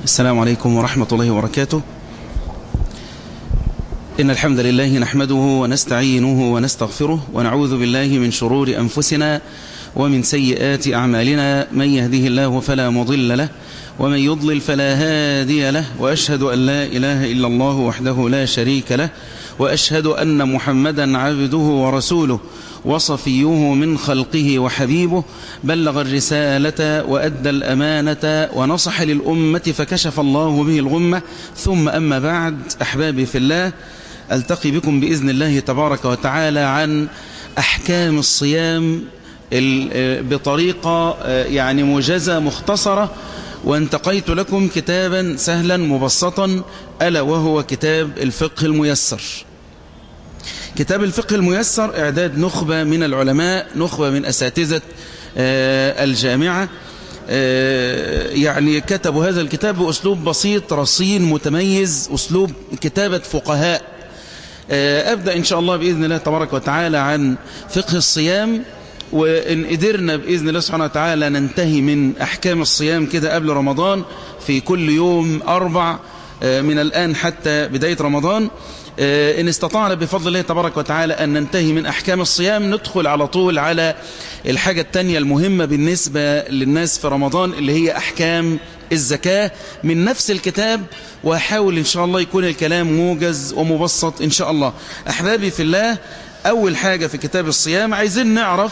السلام عليكم ورحمة الله وبركاته إن الحمد لله نحمده ونستعينه ونستغفره ونعوذ بالله من شرور أنفسنا ومن سيئات أعمالنا من يهده الله فلا مضل له ومن يضلل فلا هادي له وأشهد أن لا إله إلا الله وحده لا شريك له وأشهد أن محمدا عبده ورسوله وصفيه من خلقه وحبيبه بلغ الرسالة وأدى الأمانة ونصح للأمة فكشف الله به الغمة ثم أما بعد أحبابي في الله ألتقي بكم بإذن الله تبارك وتعالى عن أحكام الصيام بطريقة يعني موجزة مختصرة وانتقيت لكم كتابا سهلا مبسطا ألا وهو كتاب الفقه الميسر كتاب الفقه الميسر إعداد نخبة من العلماء نخبة من أساتذة الجامعة يعني كتبوا هذا الكتاب بأسلوب بسيط رصين متميز أسلوب كتابة فقهاء أبدأ إن شاء الله بإذن الله تبارك وتعالى عن فقه الصيام وإن قدرنا بإذن الله سبحانه وتعالى ننتهي من أحكام الصيام كده قبل رمضان في كل يوم أربع من الآن حتى بداية رمضان إن استطعنا بفضل الله تبارك وتعالى أن ننتهي من أحكام الصيام ندخل على طول على الحاجة التانية المهمة بالنسبة للناس في رمضان اللي هي أحكام الزكاة من نفس الكتاب وأحاول إن شاء الله يكون الكلام موجز ومبسط إن شاء الله أحبابي في الله أول حاجة في كتاب الصيام عايزين نعرف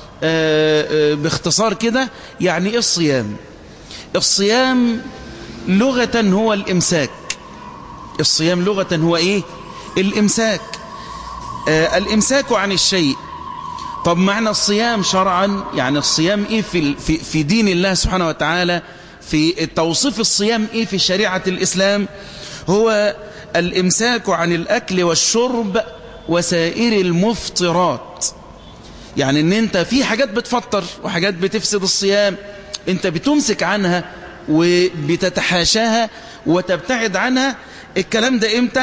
باختصار كده يعني إيه الصيام الصيام لغة هو الإمساك الصيام لغة هو إيه الإمساك آه الإمساك عن الشيء طب معنى الصيام شرعا يعني الصيام إيه في, في, في دين الله سبحانه وتعالى في توصيف الصيام إيه في شريعة الإسلام هو الإمساك عن الأكل والشرب وسائر المفطرات يعني ان انت في حاجات بتفطر وحاجات بتفسد الصيام انت بتمسك عنها وبتتحاشاها وتبتعد عنها الكلام ده امتى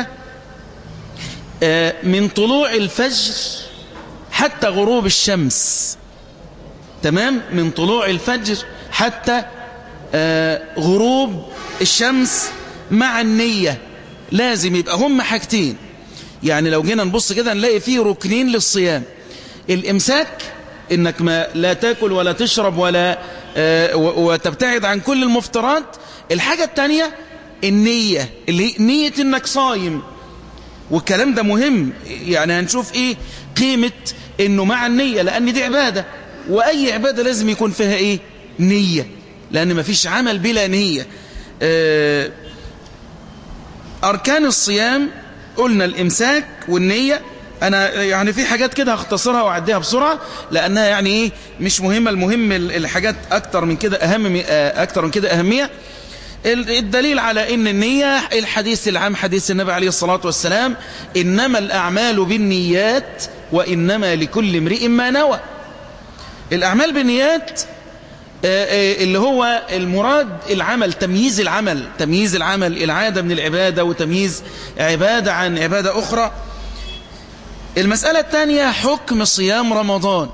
آه من طلوع الفجر حتى غروب الشمس تمام من طلوع الفجر حتى آه غروب الشمس مع النية لازم يبقى هم حاجتين يعني لو جينا نبص كده نلاقي فيه ركنين للصيام الإمساك إنك ما لا تاكل ولا تشرب ولا آه وتبتعد عن كل المفطرات الحاجة التانية النية اللي هي نية إنك صايم والكلام ده مهم يعني هنشوف إيه قيمة إنه مع النية لأن دي عبادة وأي عبادة لازم يكون فيها إيه نية لأن ما فيش عمل بلا نية آه أركان الصيام قلنا الإمساك والنية أنا يعني في حاجات كده هختصرها وأعديها بسرعة لأنها يعني إيه مش مهمة المهم الحاجات أكتر من كده أهم أكتر من كده أهمية الدليل على إن النية الحديث العام حديث النبي عليه الصلاة والسلام إنما الأعمال بالنيات وإنما لكل امرئ ما نوى الأعمال بالنيات اللي هو المراد العمل تمييز العمل تمييز العمل العادة من العبادة وتمييز عبادة عن عبادة أخرى المسألة الثانية حكم صيام رمضان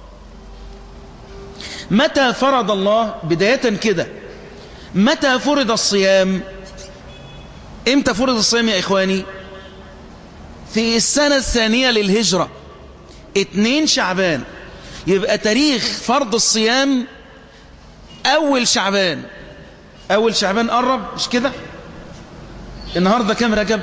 متى فرض الله بداية كده متى فرض الصيام امتى فرض الصيام يا إخواني في السنة الثانية للهجرة اتنين شعبان يبقى تاريخ فرض الصيام أول شعبان أول شعبان قرب مش كده النهاردة كام رجب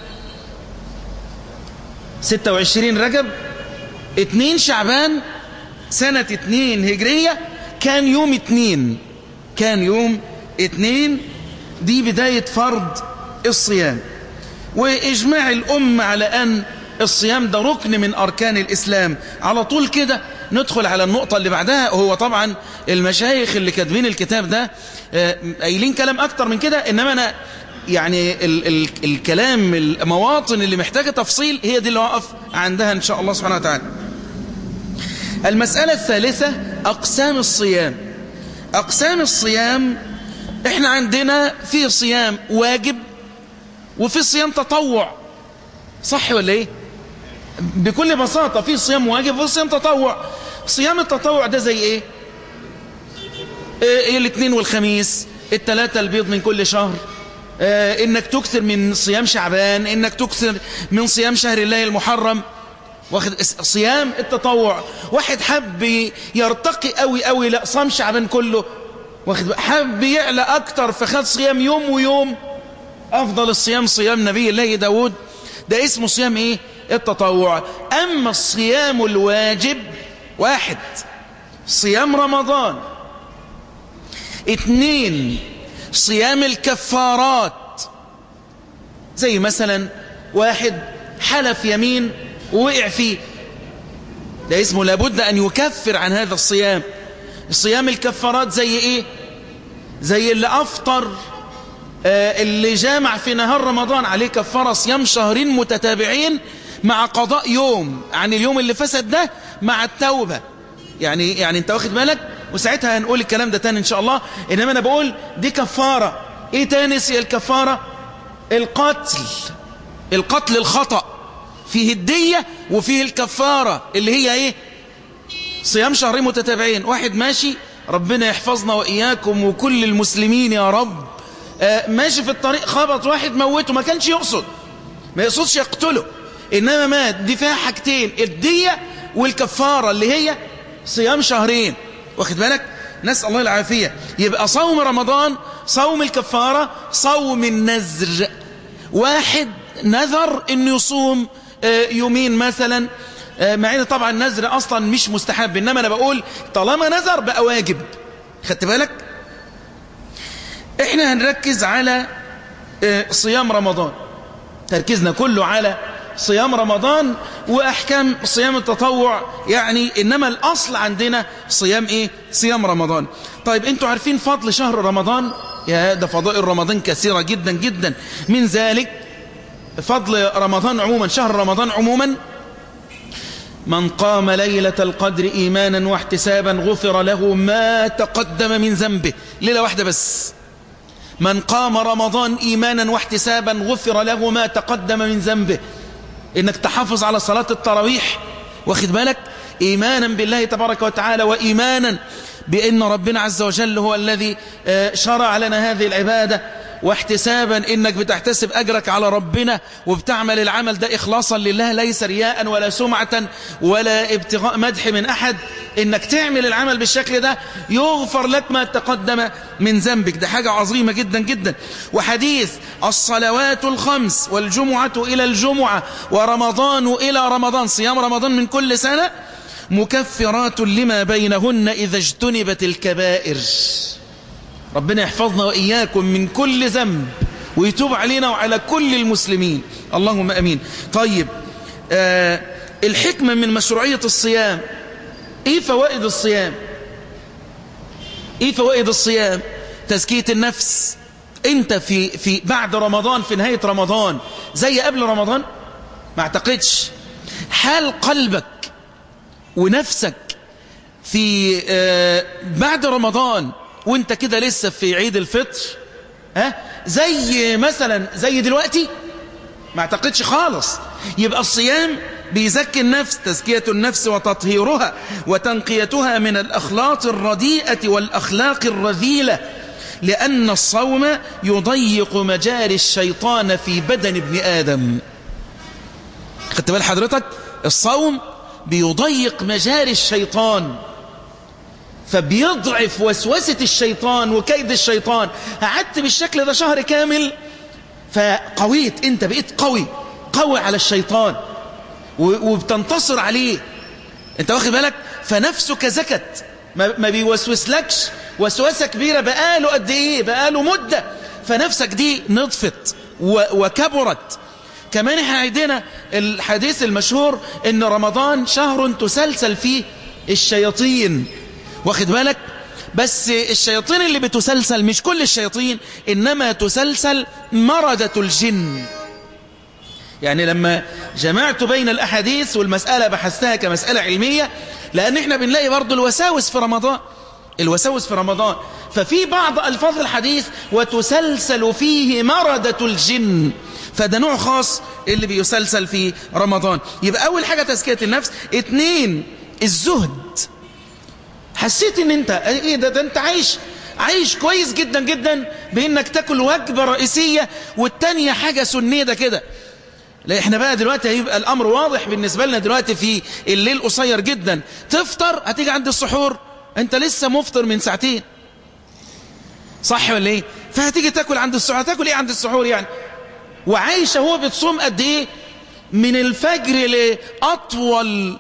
26 رجب 2 شعبان سنة 2 هجرية كان يوم 2 كان يوم 2 دي بداية فرض الصيام وإجماع الأمة على أن الصيام ده ركن من أركان الإسلام على طول كده ندخل على النقطة اللي بعدها هو طبعا المشايخ اللي كاتبين الكتاب ده قايلين كلام أكتر من كده إنما أنا يعني ال ال الكلام المواطن اللي محتاجة تفصيل هي دي اللي وقف عندها إن شاء الله سبحانه وتعالى المسألة الثالثة أقسام الصيام أقسام الصيام إحنا عندنا في صيام واجب وفي صيام تطوع صح ولا إيه بكل بساطة في صيام واجب وفي صيام تطوع صيام التطوع ده زي إيه, إيه الاثنين والخميس التلاتة البيض من كل شهر آه انك تكثر من صيام شعبان انك تكثر من صيام شهر الله المحرم واخد صيام التطوع واحد حب يرتقي قوي قوي لا صام شعبان كله واخد حب يعلى اكتر فخد صيام يوم ويوم افضل الصيام صيام نبي الله داود ده اسمه صيام ايه التطوع اما الصيام الواجب واحد صيام رمضان اتنين صيام الكفارات زي مثلا واحد حلف يمين ووقع فيه ده اسمه لابد أن يكفر عن هذا الصيام صيام الكفارات زي ايه زي اللي أفطر آه اللي جامع في نهار رمضان عليه كفارة صيام شهرين متتابعين مع قضاء يوم عن اليوم اللي فسد ده مع التوبة يعني يعني انت واخد بالك وساعتها هنقول الكلام ده تاني ان شاء الله انما انا بقول دي كفارة ايه تاني هي الكفارة القتل القتل الخطأ فيه الدية وفيه الكفارة اللي هي ايه صيام شهرين متتابعين واحد ماشي ربنا يحفظنا وإياكم وكل المسلمين يا رب آه ماشي في الطريق خبط واحد موته ما كانش يقصد ما يقصدش يقتله إنما مات دي فيها حاجتين الدية والكفارة اللي هي صيام شهرين واخد بالك نسأل الله العافية يبقى صوم رمضان صوم الكفارة صوم النذر واحد نذر انه يصوم يومين مثلا مع ان طبعا النذر اصلا مش مستحب انما انا بقول طالما نذر بقى واجب خدت بالك احنا هنركز على صيام رمضان تركيزنا كله على صيام رمضان واحكام صيام التطوع يعني انما الاصل عندنا صيام ايه صيام رمضان طيب انتوا عارفين فضل شهر رمضان يا ده فضائل رمضان كثيرة جدا جدا من ذلك فضل رمضان عموما شهر رمضان عموما من قام ليلة القدر إيمانا واحتسابا غفر له ما تقدم من ذنبه ليلة واحدة بس من قام رمضان إيمانا واحتسابا غفر له ما تقدم من ذنبه إنك تحافظ على صلاة التراويح واخد بالك إيمانا بالله تبارك وتعالى وإيمانا بأن ربنا عز وجل هو الذي شرع لنا هذه العبادة واحتسابا انك بتحتسب اجرك على ربنا وبتعمل العمل ده اخلاصا لله ليس رياء ولا سمعة ولا ابتغاء مدح من احد انك تعمل العمل بالشكل ده يغفر لك ما تقدم من ذنبك ده حاجة عظيمة جدا جدا وحديث الصلوات الخمس والجمعة الى الجمعة ورمضان الى رمضان صيام رمضان من كل سنة مكفرات لما بينهن اذا اجتنبت الكبائر ربنا يحفظنا وإياكم من كل ذنب ويتوب علينا وعلى كل المسلمين اللهم أمين طيب آه الحكمة من مشروعية الصيام ايه فوائد الصيام ايه فوائد الصيام تزكية النفس انت في, في بعد رمضان في نهاية رمضان زي قبل رمضان ما اعتقدش حال قلبك ونفسك في آه بعد رمضان وانت كده لسه في عيد الفطر ها زي مثلا زي دلوقتي ما اعتقدش خالص يبقى الصيام بيزكي النفس تزكية النفس وتطهيرها وتنقيتها من الأخلاق الرديئة والأخلاق الرذيلة لأن الصوم يضيق مجاري الشيطان في بدن ابن آدم خدت بال حضرتك الصوم بيضيق مجاري الشيطان فبيضعف وسوسة الشيطان وكيد الشيطان قعدت بالشكل ده شهر كامل فقويت انت بقيت قوي قوي على الشيطان وبتنتصر عليه انت واخد بالك فنفسك زكت ما بيوسوسلكش وسوسة كبيرة بقاله قد ايه بقاله مدة فنفسك دي نطفت وكبرت كمان احنا عندنا الحديث المشهور ان رمضان شهر تسلسل فيه الشياطين واخد بالك بس الشياطين اللي بتسلسل مش كل الشياطين إنما تسلسل مردة الجن يعني لما جمعت بين الأحاديث والمسألة بحثتها كمسألة علمية لأن احنا بنلاقي برضو الوساوس في رمضان الوساوس في رمضان ففي بعض ألفاظ الحديث وتسلسل فيه مردة الجن فده نوع خاص اللي بيسلسل في رمضان يبقى أول حاجة تزكية النفس اتنين الزهد حسيت ان انت ايه ده, ده انت عايش عايش كويس جدا جدا بانك تاكل وجبة رئيسية والتانية حاجة سنيدة كده لا احنا بقى دلوقتي هيبقى الامر واضح بالنسبة لنا دلوقتي في الليل قصير جدا تفطر هتيجي عند السحور انت لسه مفطر من ساعتين صح ولا ايه فهتيجي تاكل عند السحور هتاكل ايه عند السحور يعني وعايشة هو بتصوم قد ايه من الفجر لأطول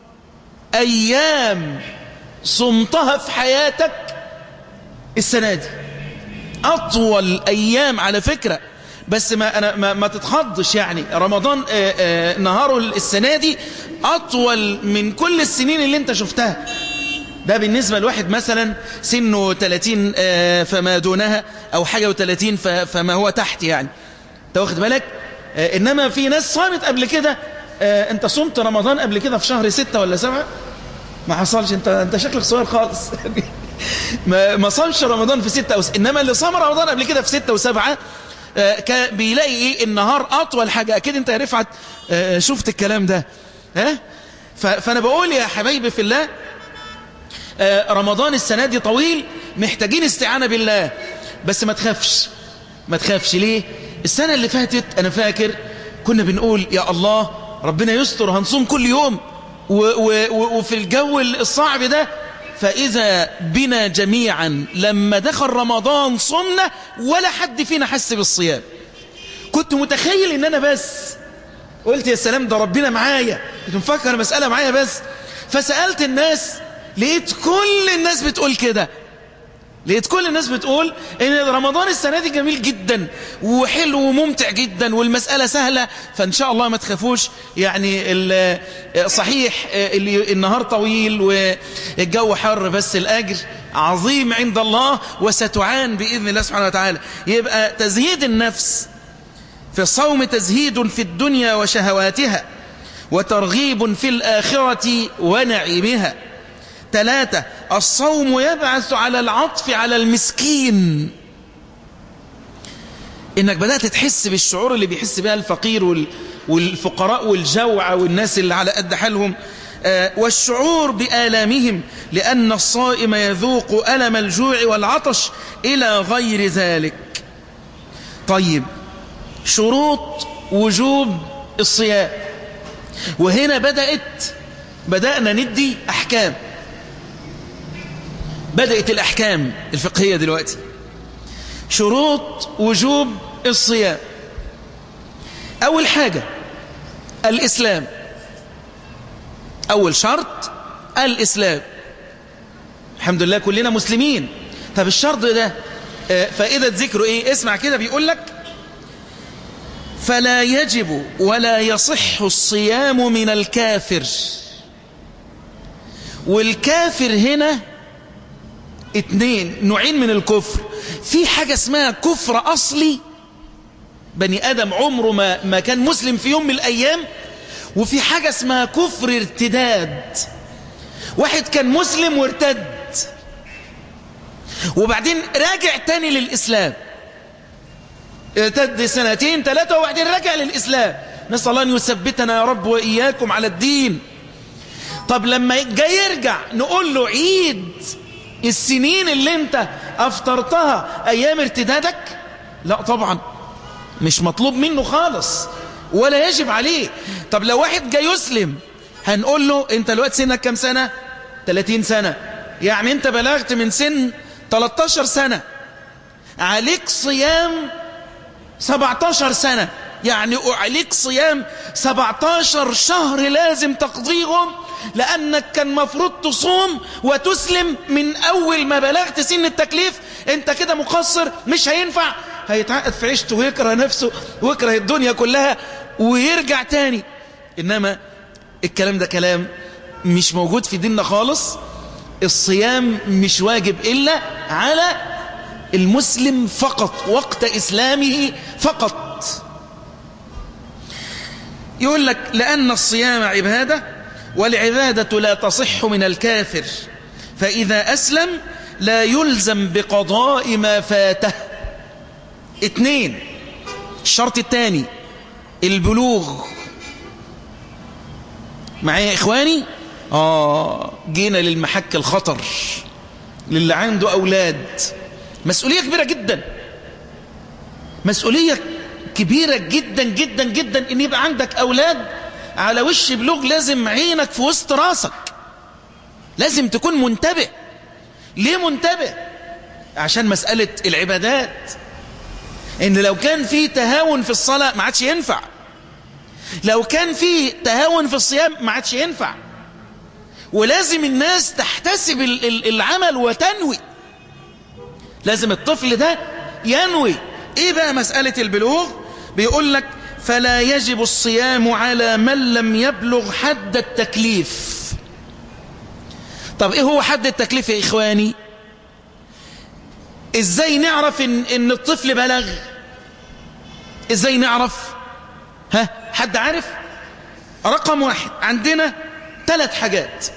أيام صمتها في حياتك السنة دي أطول أيام على فكرة بس ما, أنا ما, ما تتخضش يعني رمضان آآ آآ نهاره السنة دي أطول من كل السنين اللي انت شفتها ده بالنسبة لواحد مثلا سنه 30 فما دونها أو حاجة و30 فما هو تحت يعني انت واخد بالك إنما في ناس صامت قبل كده انت صمت رمضان قبل كده في شهر ستة ولا سبعة ما حصلش انت انت شكلك صغير خالص ما ما صامش رمضان في ستة وس... انما اللي صام رمضان قبل كده في ستة وسبعة آه بيلاقي ايه النهار اطول حاجة اكيد انت يا رفعت آه شفت الكلام ده ها ف... فانا بقول يا حبايبي في الله آه رمضان السنة دي طويل محتاجين استعانة بالله بس ما تخافش ما تخافش ليه السنة اللي فاتت انا فاكر كنا بنقول يا الله ربنا يستر هنصوم كل يوم و و وفي الجو الصعب ده فإذا بنا جميعا لما دخل رمضان صمنا ولا حد فينا حس بالصيام كنت متخيل ان انا بس قلت يا سلام ده ربنا معايا كنت مفكر المسألة معايا بس فسألت الناس لقيت كل الناس بتقول كده لقيت كل الناس بتقول ان رمضان السنة دي جميل جدا وحلو وممتع جدا والمسألة سهلة فان شاء الله ما تخافوش يعني صحيح النهار طويل والجو حر بس الاجر عظيم عند الله وستعان بإذن الله سبحانه وتعالى يبقى تزهيد النفس في الصوم تزهيد في الدنيا وشهواتها وترغيب في الآخرة ونعيمها ثلاثة الصوم يبعث على العطف على المسكين إنك بدأت تحس بالشعور اللي بيحس بها الفقير والفقراء والجوع والناس اللي على قد حالهم والشعور بآلامهم لأن الصائم يذوق ألم الجوع والعطش إلى غير ذلك طيب شروط وجوب الصيام وهنا بدأت بدأنا ندي أحكام بدأت الأحكام الفقهية دلوقتي شروط وجوب الصيام أول حاجة الإسلام أول شرط الإسلام الحمد لله كلنا مسلمين طب الشرط ده فائدة ذكره إيه اسمع كده بيقول لك فلا يجب ولا يصح الصيام من الكافر والكافر هنا اتنين نوعين من الكفر في حاجة اسمها كفر أصلي بني آدم عمره ما, ما كان مسلم في يوم من الأيام وفي حاجة اسمها كفر ارتداد واحد كان مسلم وارتد وبعدين راجع تاني للإسلام ارتد سنتين ثلاثة وبعدين رجع للإسلام نسأل الله أن يثبتنا يا رب وإياكم على الدين طب لما جاي يرجع نقول له عيد السنين اللي انت افطرتها ايام ارتدادك لا طبعا مش مطلوب منه خالص ولا يجب عليه طب لو واحد جاي يسلم هنقول له انت الوقت سنك كم سنة 30 سنة يعني انت بلغت من سن 13 سنة عليك صيام 17 سنة يعني عليك صيام 17 شهر لازم تقضيهم لأنك كان مفروض تصوم وتسلم من أول ما بلغت سن التكليف انت كده مقصر مش هينفع هيتعقد في عيشته ويكره نفسه ويكره الدنيا كلها ويرجع تاني إنما الكلام ده كلام مش موجود في ديننا خالص الصيام مش واجب إلا على المسلم فقط وقت إسلامه فقط يقول لك لأن الصيام عبادة والعبادة لا تصح من الكافر فإذا أسلم لا يلزم بقضاء ما فاته اثنين الشرط الثاني البلوغ معايا يا إخواني آه جينا للمحك الخطر للي عنده أولاد مسؤولية كبيرة جدا مسؤولية كبيرة جدا جدا جدا ان يبقى عندك اولاد على وش بلوغ لازم عينك في وسط راسك لازم تكون منتبه ليه منتبه عشان مسألة العبادات ان لو كان في تهاون في الصلاة ما عادش ينفع لو كان في تهاون في الصيام ما عادش ينفع ولازم الناس تحتسب العمل وتنوي لازم الطفل ده ينوي ايه بقى مسألة البلوغ بيقول لك فلا يجب الصيام على من لم يبلغ حد التكليف طب ايه هو حد التكليف يا اخواني ازاي نعرف ان, إن الطفل بلغ ازاي نعرف ها حد عارف رقم واحد عندنا ثلاث حاجات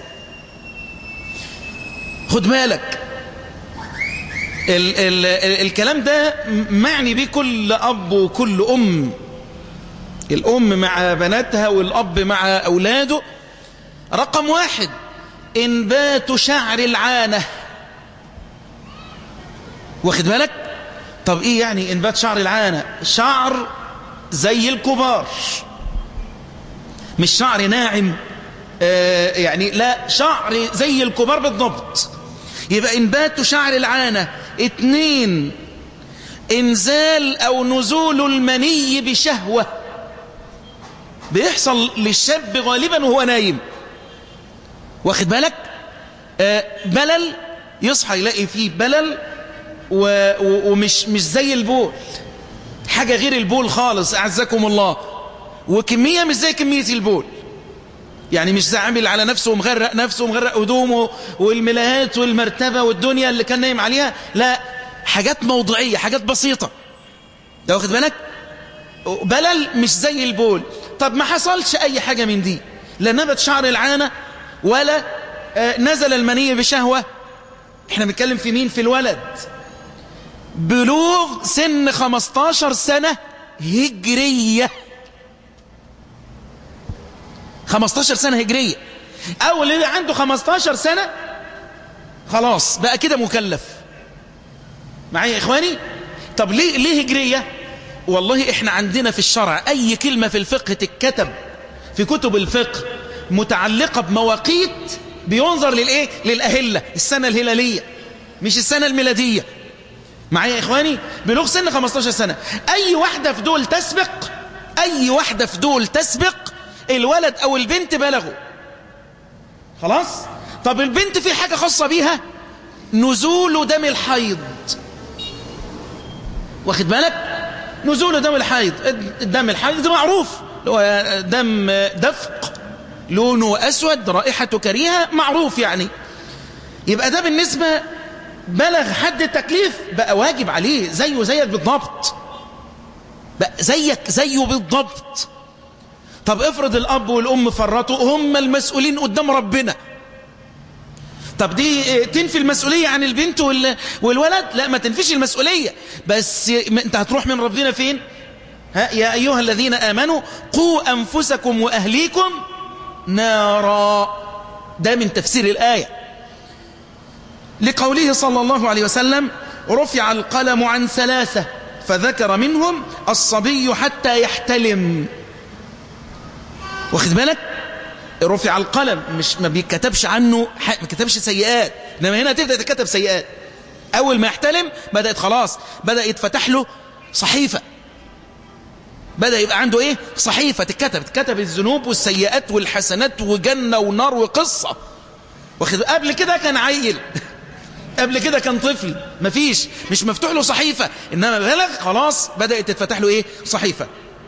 خد بالك ال ال ال الكلام ده معني بيه كل أب وكل أم الأم مع بناتها والأب مع أولاده رقم واحد إنبات شعر العانة واخد بالك طب إيه يعني إنبات شعر العانة شعر زي الكبار مش شعر ناعم آه يعني لا شعر زي الكبار بالضبط يبقى إنبات شعر العانة اتنين انزال او نزول المني بشهوة بيحصل للشاب غالبا وهو نايم واخد بالك آه بلل يصحى يلاقي فيه بلل و ومش مش زي البول حاجة غير البول خالص أعزكم الله وكمية مش زي كمية البول يعني مش عامل على نفسه ومغرق نفسه ومغرق هدومه والملايات والمرتبة والدنيا اللي كان نايم عليها لا حاجات موضوعية حاجات بسيطة ده واخد بالك بلل مش زي البول طب ما حصلش أي حاجة من دي لا نبت شعر العانة ولا نزل المني بشهوة احنا بنتكلم في مين في الولد بلوغ سن 15 سنة هجرية 15 سنة هجرية أول اللي عنده 15 سنة خلاص بقى كده مكلف معايا يا إخواني طب ليه, ليه هجرية والله إحنا عندنا في الشرع أي كلمة في الفقه تتكتب في كتب الفقه متعلقة بمواقيت بينظر للإيه للأهلة السنة الهلالية مش السنة الميلادية معايا يا إخواني بلوغ سن 15 سنة أي واحدة في دول تسبق أي واحدة في دول تسبق الولد أو البنت بلغوا خلاص طب البنت في حاجة خاصة بيها نزول دم الحيض واخد بالك نزول دم الحيض دم الحيض ده معروف دم دفق لونه أسود رائحته كريهة معروف يعني يبقى ده بالنسبة بلغ حد التكليف بقى واجب عليه زيه زيك بالضبط بقى زيك زيه بالضبط طب افرض الأب والأم فرطوا هم المسؤولين قدام ربنا طب دي تنفي المسؤولية عن البنت والولد لا ما تنفيش المسؤولية بس انت هتروح من ربنا فين ها يا أيها الذين آمنوا قوا أنفسكم وأهليكم نارا ده من تفسير الآية لقوله صلى الله عليه وسلم رفع القلم عن ثلاثة فذكر منهم الصبي حتى يحتلم واخد بالك رفع القلم مش ما بيتكتبش عنه ما كتبش سيئات انما هنا تبدا تتكتب سيئات اول ما يحتلم بدات خلاص بدا يتفتح له صحيفه بدا يبقى عنده ايه صحيفه تتكتب تكتب الذنوب والسيئات والحسنات وجنه ونار وقصه واخد قبل كده كان عيل قبل كده كان طفل مفيش مش مفتوح له صحيفه انما بلغ خلاص بدات تتفتح له ايه صحيفه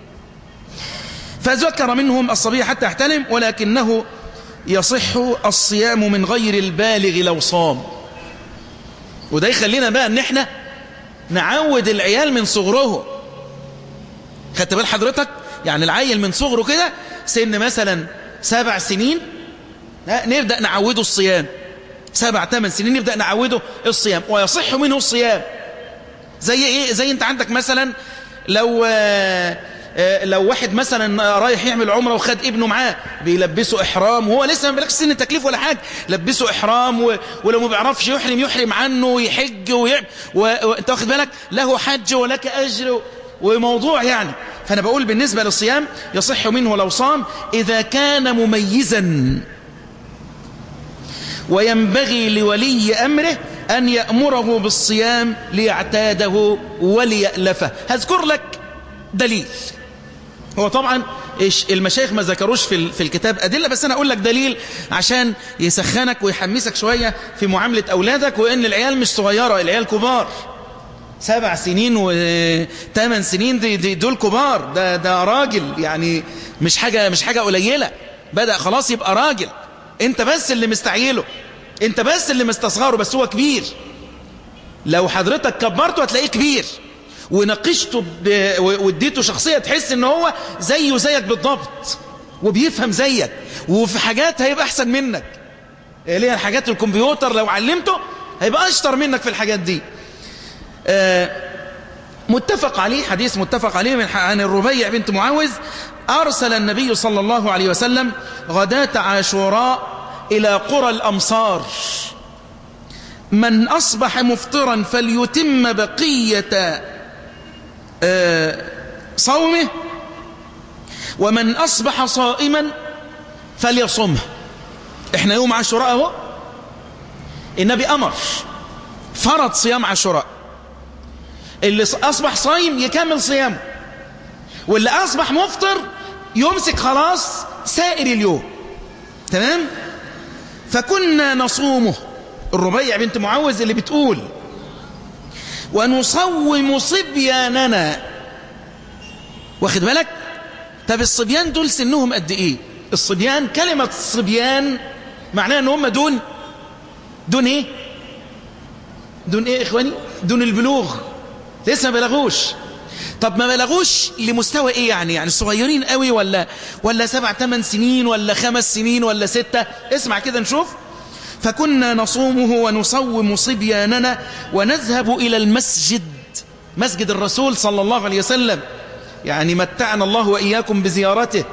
فذكر منهم الصبي حتى يحتلم ولكنه يصح الصيام من غير البالغ لو صام وده يخلينا بقى ان احنا نعود العيال من صغرهم خدت بال حضرتك يعني العيل من صغره كده سن مثلا سبع سنين نبدأ نعوده الصيام سبع ثمان سنين نبدأ نعوده الصيام ويصح منه الصيام زي ايه زي انت عندك مثلا لو لو واحد مثلا رايح يعمل عمره وخد ابنه معاه بيلبسه احرام وهو لسه ما بلغش سن التكليف ولا حاجه لبسه احرام و... ولو ما بيعرفش يحرم يحرم عنه ويحج ويعمل وانت واخد بالك له حج ولك اجر و... وموضوع يعني فانا بقول بالنسبه للصيام يصح منه لو صام اذا كان مميزا وينبغي لولي امره أن يأمره بالصيام ليعتاده وليألفه هذكر لك دليل هو طبعا المشايخ ما ذكروش في في الكتاب أدلة بس أنا أقول لك دليل عشان يسخنك ويحمسك شوية في معاملة أولادك وإن العيال مش صغيرة العيال كبار سبع سنين وثمان سنين دي, دي دول كبار ده ده راجل يعني مش حاجة مش حاجة قليلة بدأ خلاص يبقى راجل انت بس اللي مستعيله انت بس اللي مستصغره بس هو كبير لو حضرتك كبرته هتلاقيه كبير وناقشته ب... واديته شخصية تحس ان هو زيه زيك بالضبط وبيفهم زيك وفي حاجات هيبقى احسن منك اللي هي الحاجات الكمبيوتر لو علمته هيبقى اشطر منك في الحاجات دي آه متفق عليه حديث متفق عليه من عن الربيع بنت معاوذ أرسل النبي صلى الله عليه وسلم غداة عاشوراء إلى قرى الأمصار من أصبح مفطرا فليتم بقية صومه ومن أصبح صائما فليصمه احنا يوم عاشوراء اهو النبي أمر فرض صيام عاشوراء اللي أصبح صايم يكمل صيامه واللي أصبح مفطر يمسك خلاص سائر اليوم تمام فكنا نصومه الربيع بنت معوذ اللي بتقول ونصوم صبياننا واخد بالك طب الصبيان دول سنهم قد ايه الصبيان كلمة صبيان معناها ان هم دون دون ايه دون ايه اخواني دون البلوغ لسه ما بلغوش طب ما بلغوش لمستوى ايه يعني يعني صغيرين قوي ولا ولا سبع ثمان سنين ولا خمس سنين ولا ستة اسمع كده نشوف فكنا نصومه ونصوم صبياننا ونذهب إلى المسجد مسجد الرسول صلى الله عليه وسلم يعني متعنا الله وإياكم بزيارته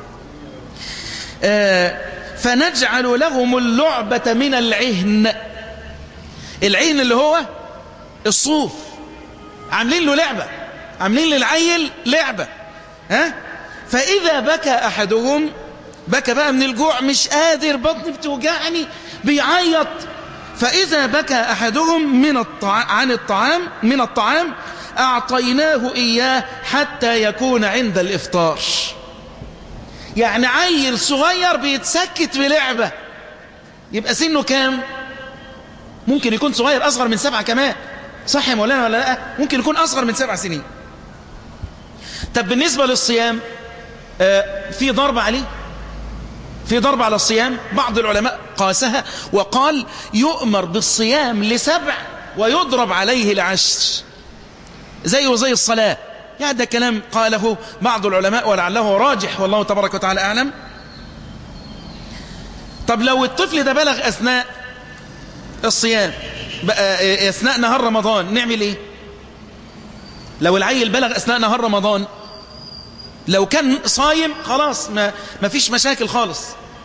آه فنجعل لهم اللعبة من العهن العهن اللي هو الصوف عاملين له لعبة عاملين للعيل لعبة ها فإذا بكى أحدهم بكى بقى من الجوع مش قادر بطني بتوجعني بيعيط فإذا بكى أحدهم من الطعام عن الطعام من الطعام أعطيناه إياه حتى يكون عند الإفطار يعني عيل صغير بيتسكت بلعبة يبقى سنه كام ممكن يكون صغير أصغر من سبعة كمان صح يا مولانا ولا لا ممكن يكون أصغر من سبع سنين طب بالنسبة للصيام آه في ضرب عليه في ضرب على الصيام بعض العلماء قاسها وقال يؤمر بالصيام لسبع ويضرب عليه لعشر زي وزي الصلاة يعني ده كلام قاله بعض العلماء ولعله راجح والله تبارك وتعالى أعلم طب لو الطفل ده بلغ أثناء الصيام بقى أثناء نهار رمضان نعمل إيه لو العيل بلغ أثناء نهار رمضان لو كان صايم خلاص ما, ما فيش مشاكل خالص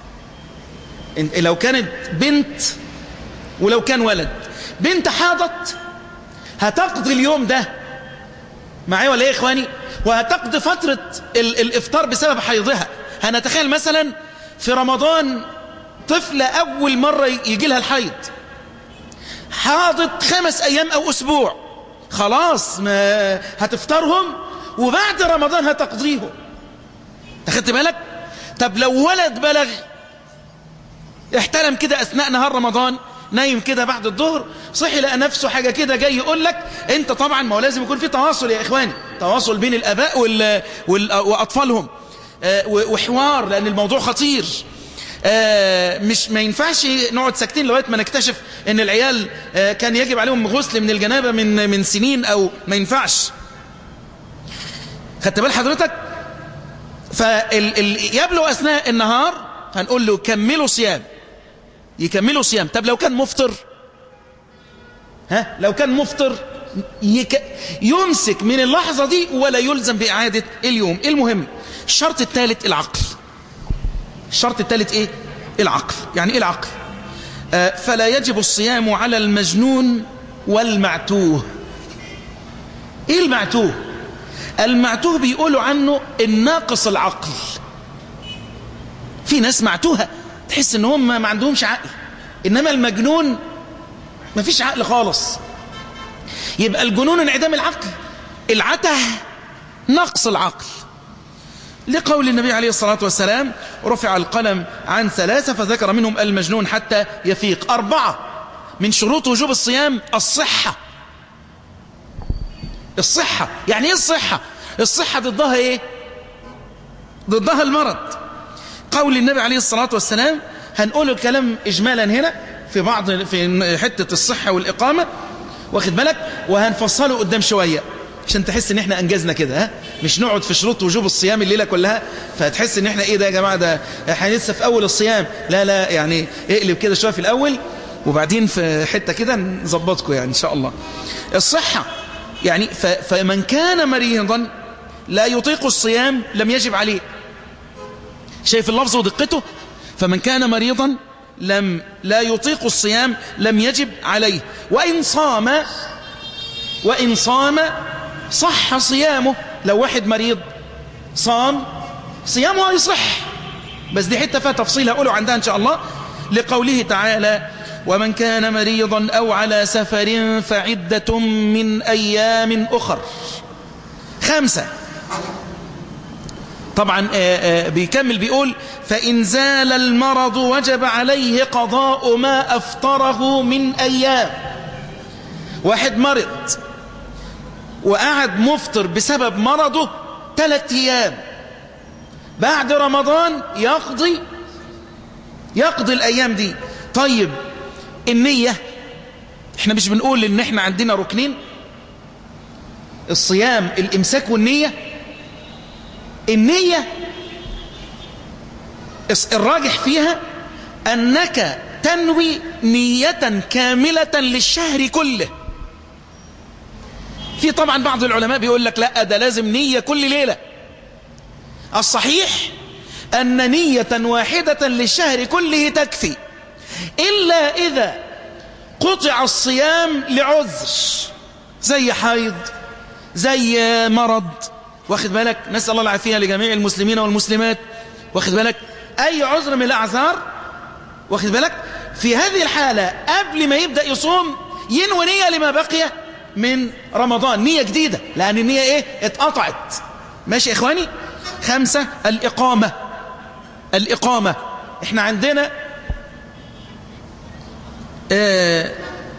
لو كانت بنت ولو كان ولد بنت حاضت هتقضي اليوم ده معايا ولا ايه يا اخواني وهتقضي فترة ال الافطار بسبب حيضها هنتخيل مثلا في رمضان طفلة اول مرة يجي لها الحيض حاضت خمس ايام او اسبوع خلاص ما هتفطرهم وبعد رمضان هتقضيهم اخدت بالك طب لو ولد بلغ احتلم كده اثناء نهار رمضان نايم كده بعد الظهر صحي لقى نفسه حاجة كده جاي يقول لك انت طبعا ما هو لازم يكون في تواصل يا اخواني تواصل بين الاباء وال... وال... واطفالهم آه وحوار لان الموضوع خطير آه مش ما ينفعش نقعد ساكتين لغايه ما نكتشف ان العيال آه كان يجب عليهم غسل من الجنابه من من سنين او ما ينفعش خدت بال حضرتك فيبلغ اثناء النهار هنقول له كملوا صيام يكملوا صيام طب لو كان مفطر ها لو كان مفطر يك... يمسك من اللحظة دي ولا يلزم بإعادة اليوم المهم الشرط الثالث العقل الشرط الثالث إيه العقل يعني إيه العقل آه فلا يجب الصيام على المجنون والمعتوه إيه المعتوه المعتوه بيقولوا عنه الناقص العقل في ناس معتوهة تحس ان هم ما عندهمش عقل انما المجنون ما فيش عقل خالص يبقى الجنون انعدام العقل العته نقص العقل لقول النبي عليه الصلاة والسلام رفع القلم عن ثلاثة فذكر منهم المجنون حتى يفيق أربعة من شروط وجوب الصيام الصحة الصحة يعني ايه الصحة الصحة ضدها ايه ضدها المرض قول النبي عليه الصلاة والسلام هنقول الكلام إجمالا هنا في بعض في حتة الصحة والإقامة واخد بالك وهنفصله قدام شوية عشان تحس ان احنا انجزنا كده ها مش نقعد في شروط وجوب الصيام الليلة كلها فتحس ان احنا ايه ده يا جماعة ده احنا لسه في اول الصيام لا لا يعني اقلب كده شوية في الاول وبعدين في حتة كده نظبطكم يعني ان شاء الله الصحة يعني فمن كان مريضا لا يطيق الصيام لم يجب عليه شايف اللفظ ودقته فمن كان مريضا لم لا يطيق الصيام لم يجب عليه وإن صام وإن صام صح صيامه لو واحد مريض صام صيامه يصح بس دي حتة فيها تفصيل هقوله عندها إن شاء الله لقوله تعالى ومن كان مريضا أو على سفر فعدة من أيام أخر خمسة طبعا بيكمل بيقول فإن زال المرض وجب عليه قضاء ما أفطره من أيام واحد مرض وقعد مفطر بسبب مرضه ثلاثة أيام بعد رمضان يقضي يقضي الأيام دي طيب النية احنا مش بنقول ان احنا عندنا ركنين الصيام الامساك والنية النية الراجح فيها أنك تنوي نية كاملة للشهر كله في طبعا بعض العلماء بيقول لك لا ده لازم نية كل ليلة الصحيح أن نية واحدة للشهر كله تكفي إلا إذا قطع الصيام لعذر زي حيض زي مرض واخد بالك نسأل الله العافية لجميع المسلمين والمسلمات واخد بالك أي عذر من الأعذار واخد بالك في هذه الحالة قبل ما يبدأ يصوم ينوي نية لما بقي من رمضان نية جديدة لأن النية إيه اتقطعت ماشي يا إخواني خمسة الإقامة الإقامة إحنا عندنا آه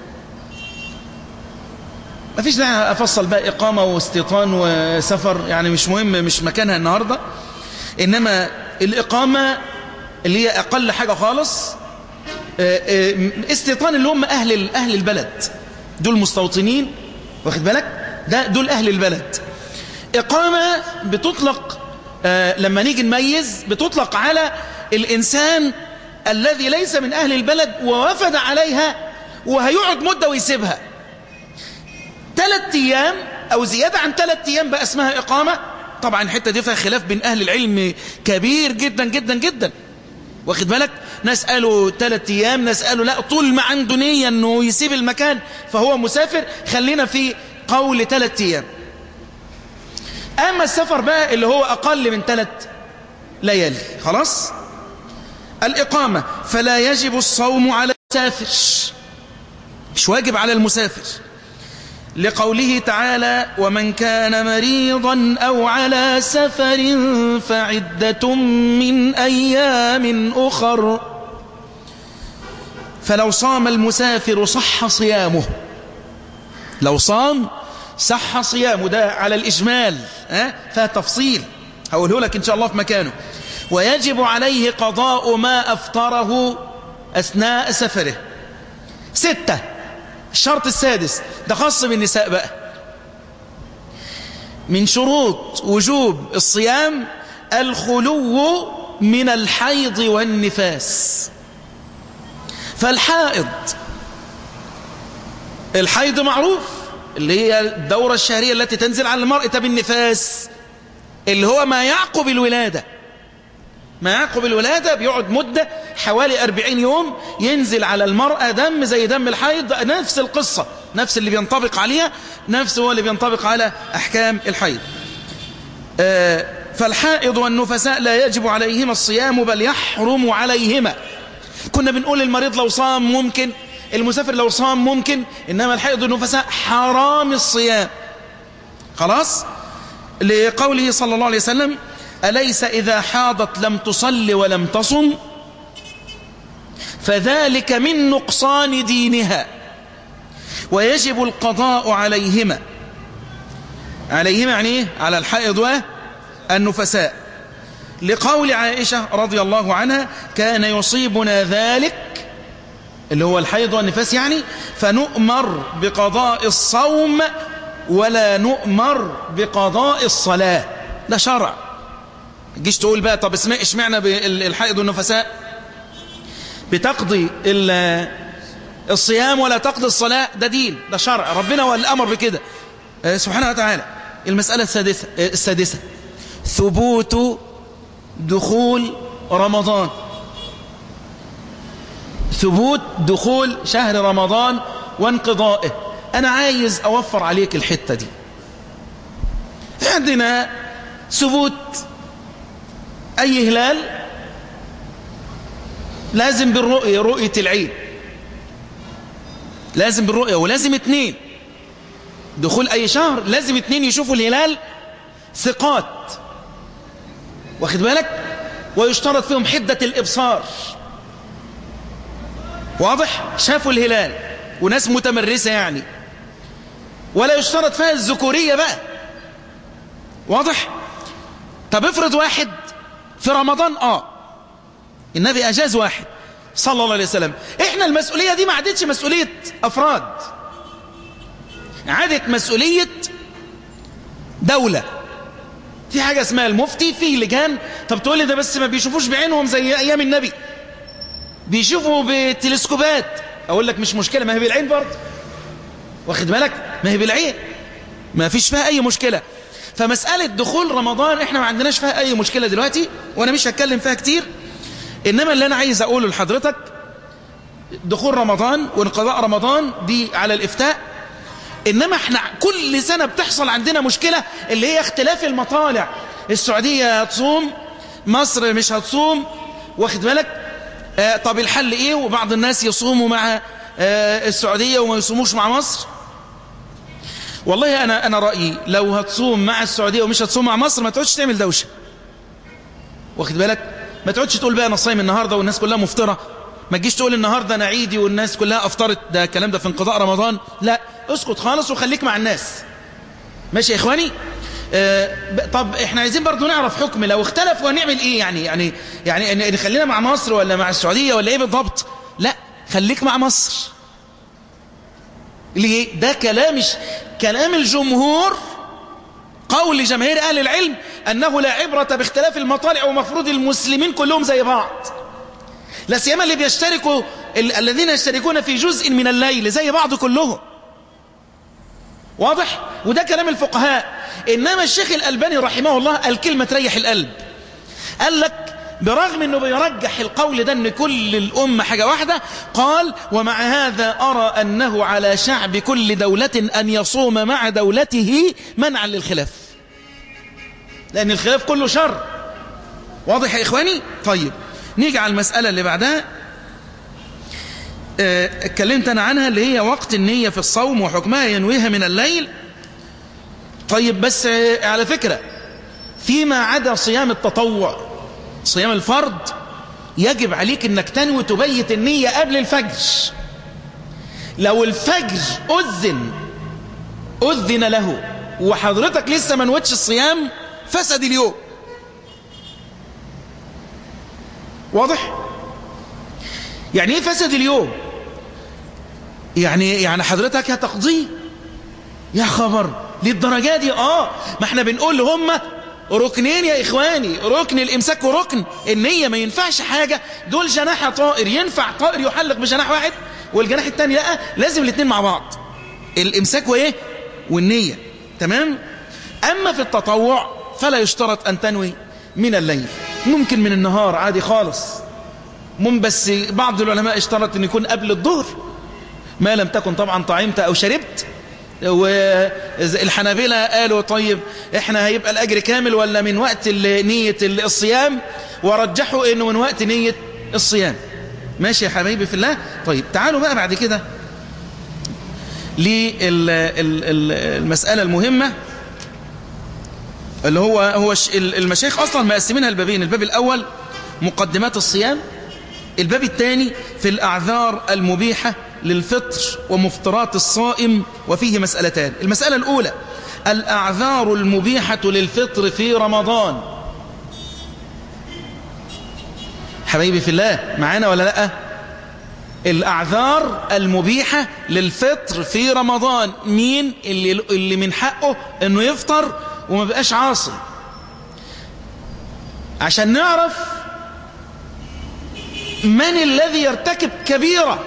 ما فيش داعي أفصل بقى إقامة واستيطان وسفر يعني مش مهم مش مكانها النهاردة إنما الإقامة اللي هي أقل حاجة خالص استيطان اللي هم أهل, أهل البلد دول مستوطنين واخد بالك ده دول أهل البلد إقامة بتطلق لما نيجي نميز بتطلق على الإنسان الذي ليس من أهل البلد ووفد عليها وهيقعد مدة ويسيبها ثلاث أيام أو زيادة عن ثلاث أيام بقى اسمها إقامة طبعا الحتة دي فيها خلاف بين أهل العلم كبير جدا جدا جدا واخد بالك ناس قالوا ثلاث أيام ناس قالوا لا طول ما عنده نية أنه يسيب المكان فهو مسافر خلينا في قول ثلاث أيام أما السفر بقى اللي هو أقل من ثلاث ليالي خلاص الإقامة فلا يجب الصوم على المسافر مش واجب على المسافر لقوله تعالى ومن كان مريضا أو على سفر فعدة من أيام أخر فلو صام المسافر صح صيامه لو صام صح صيامه ده على الإجمال ها فتفصيل هقوله لك إن شاء الله في مكانه ويجب عليه قضاء ما أفطره أثناء سفره ستة الشرط السادس ده خاص بالنساء بقى من شروط وجوب الصيام الخلو من الحيض والنفاس فالحائض الحيض معروف اللي هي الدورة الشهرية التي تنزل على المرء طب النفاس اللي هو ما يعقب الولادة ما يعقب الولادة بيقعد مدة حوالي 40 يوم ينزل على المرأة دم زي دم الحيض نفس القصة نفس اللي بينطبق عليها نفس هو اللي بينطبق على أحكام الحيض آه فالحائض والنفساء لا يجب عليهما الصيام بل يحرم عليهما كنا بنقول المريض لو صام ممكن المسافر لو صام ممكن إنما الحائض والنفساء حرام الصيام خلاص لقوله صلى الله عليه وسلم أليس إذا حاضت لم تصل ولم تصم فذلك من نقصان دينها ويجب القضاء عليهما عليهما يعني ايه على الحائض والنفساء لقول عائشة رضي الله عنها كان يصيبنا ذلك اللي هو الحيض والنفاس يعني فنؤمر بقضاء الصوم ولا نؤمر بقضاء الصلاة ده شرع تجيش تقول بقى طب اسمع اشمعنا بالحائض والنفساء بتقضي الصيام ولا تقضي الصلاة ده دين ده شرع ربنا هو اللي أمر بكده سبحانه وتعالى المسألة السادسة, السادسة ثبوت دخول رمضان ثبوت دخول شهر رمضان وانقضائه أنا عايز أوفر عليك الحتة دي عندنا ثبوت أي هلال لازم بالرؤية رؤية العين لازم بالرؤية ولازم اتنين دخول أي شهر لازم اتنين يشوفوا الهلال ثقات واخد بالك ويشترط فيهم حدة الإبصار واضح شافوا الهلال وناس متمرسة يعني ولا يشترط فيها الذكورية بقى واضح طب افرض واحد في رمضان اه النبي أجاز واحد صلى الله عليه وسلم احنا المسؤولية دي ما عادتش مسؤولية أفراد عادت مسؤولية دولة في حاجة اسمها المفتي في لجان طب تقول لي ده بس ما بيشوفوش بعينهم زي أيام النبي بيشوفوا بتلسكوبات أقول لك مش مشكلة ما هي بالعين برضه واخد بالك ما هي بالعين ما فيش فيها أي مشكلة فمسألة دخول رمضان احنا ما عندناش فيها أي مشكلة دلوقتي وأنا مش هتكلم فيها كتير إنما اللي أنا عايز أقوله لحضرتك دخول رمضان وانقضاء رمضان دي على الإفتاء إنما احنا كل سنة بتحصل عندنا مشكلة اللي هي اختلاف المطالع السعودية هتصوم مصر مش هتصوم واخد بالك آه طب الحل ايه وبعض الناس يصوموا مع آه السعودية وما يصوموش مع مصر والله أنا, أنا رأيي لو هتصوم مع السعودية ومش هتصوم مع مصر ما تقعدش تعمل دوشة واخد بالك ما تقعدش تقول بقى أنا صايم النهاردة والناس كلها مفطرة ما تجيش تقول النهاردة أنا عيدي والناس كلها أفطرت ده الكلام ده في انقضاء رمضان لا اسكت خالص وخليك مع الناس ماشي يا إخواني آه طب احنا عايزين برضو نعرف حكم لو اختلفوا هنعمل ايه يعني يعني يعني نخلينا مع مصر ولا مع السعودية ولا ايه بالضبط لا خليك مع مصر ليه ده كلام كلام الجمهور قول جماهير اهل العلم انه لا عبرة باختلاف المطالع ومفروض المسلمين كلهم زي بعض لا سيما اللي بيشتركوا ال الذين يشتركون في جزء من الليل زي بعض كلهم واضح وده كلام الفقهاء إنما الشيخ الألباني رحمه الله الكلمة تريح القلب قال لك برغم أنه بيرجح القول ده أن كل الأمة حاجة واحدة قال ومع هذا أرى أنه على شعب كل دولة أن يصوم مع دولته منعا للخلاف لأن الخلاف كله شر واضح يا إخواني طيب نيجي على المسألة اللي بعدها اتكلمت أنا عنها اللي هي وقت النية في الصوم وحكمها ينويها من الليل طيب بس على فكرة فيما عدا صيام التطوع صيام الفرض يجب عليك انك تنوي تبيت النية قبل الفجر لو الفجر أذن أذن له وحضرتك لسه ما نوتش الصيام فسد اليوم واضح يعني ايه فسد اليوم يعني يعني حضرتك هتقضيه يا خبر للدرجة دي اه ما احنا بنقول هم ركنين يا إخواني ركن الإمساك وركن النية ما ينفعش حاجة دول جناح طائر ينفع طائر يحلق بجناح واحد والجناح التاني لا لازم الاثنين مع بعض الإمساك وإيه والنية تمام أما في التطوع فلا يشترط أن تنوي من الليل ممكن من النهار عادي خالص مم بس بعض العلماء اشترط أن يكون قبل الظهر ما لم تكن طبعا طعمت أو شربت والحنابلة قالوا طيب احنا هيبقى الأجر كامل ولا من وقت نية الصيام ورجحوا انه من وقت نية الصيام ماشي يا حبايبي في الله طيب تعالوا بقى بعد كده للمسألة المهمة اللي هو هو المشايخ أصلا مقسمينها البابين الباب الأول مقدمات الصيام الباب الثاني في الأعذار المبيحة للفطر ومفطرات الصائم وفيه مسألتان المسألة الأولى الأعذار المبيحة للفطر في رمضان حبايبي في الله معانا ولا لأ الأعذار المبيحة للفطر في رمضان مين اللي, اللي من حقه انه يفطر وما بقاش عاصي عشان نعرف من الذي يرتكب كبيرة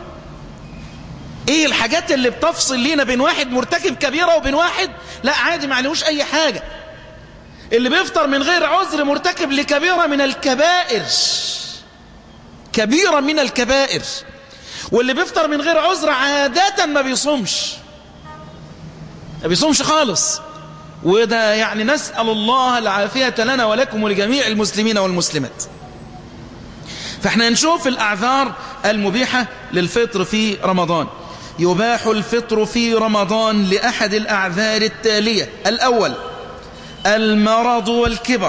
ايه الحاجات اللي بتفصل لينا بين واحد مرتكب كبيرة وبين واحد لا عادي ما عليهوش اي حاجة اللي بيفطر من غير عذر مرتكب لكبيرة من الكبائر كبيرة من الكبائر واللي بيفطر من غير عذر عادة ما بيصومش ما بيصومش خالص وده يعني نسأل الله العافية لنا ولكم ولجميع المسلمين والمسلمات فاحنا نشوف الأعذار المبيحة للفطر في رمضان يباح الفطر في رمضان لأحد الأعذار التالية الأول المرض والكبر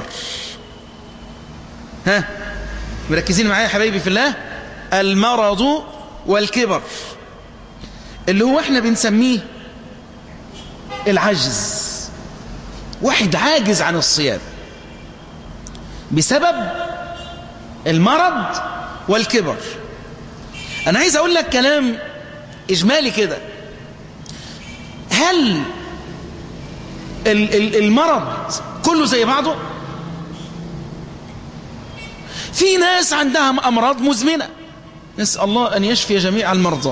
ها مركزين معايا يا حبايبي في الله المرض والكبر اللي هو احنا بنسميه العجز واحد عاجز عن الصيام بسبب المرض والكبر انا عايز اقول لك كلام اجمالي كده هل المرض كله زي بعضه في ناس عندها امراض مزمنه نسال الله ان يشفي جميع المرضى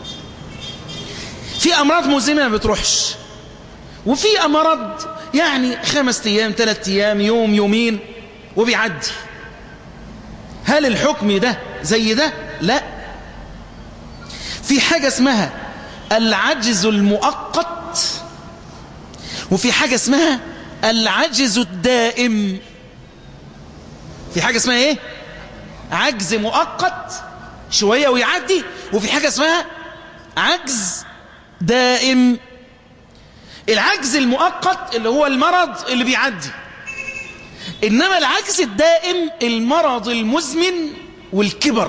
في امراض مزمنه ما بتروحش وفي امراض يعني خمس ايام ثلاث ايام يوم يومين وبيعدي هل الحكم ده زي ده لا في حاجة اسمها العجز المؤقت وفي حاجة اسمها العجز الدائم في حاجة اسمها ايه عجز مؤقت شوية ويعدي وفي حاجة اسمها عجز دائم العجز المؤقت اللي هو المرض اللي بيعدي إنما العجز الدائم المرض المزمن والكبر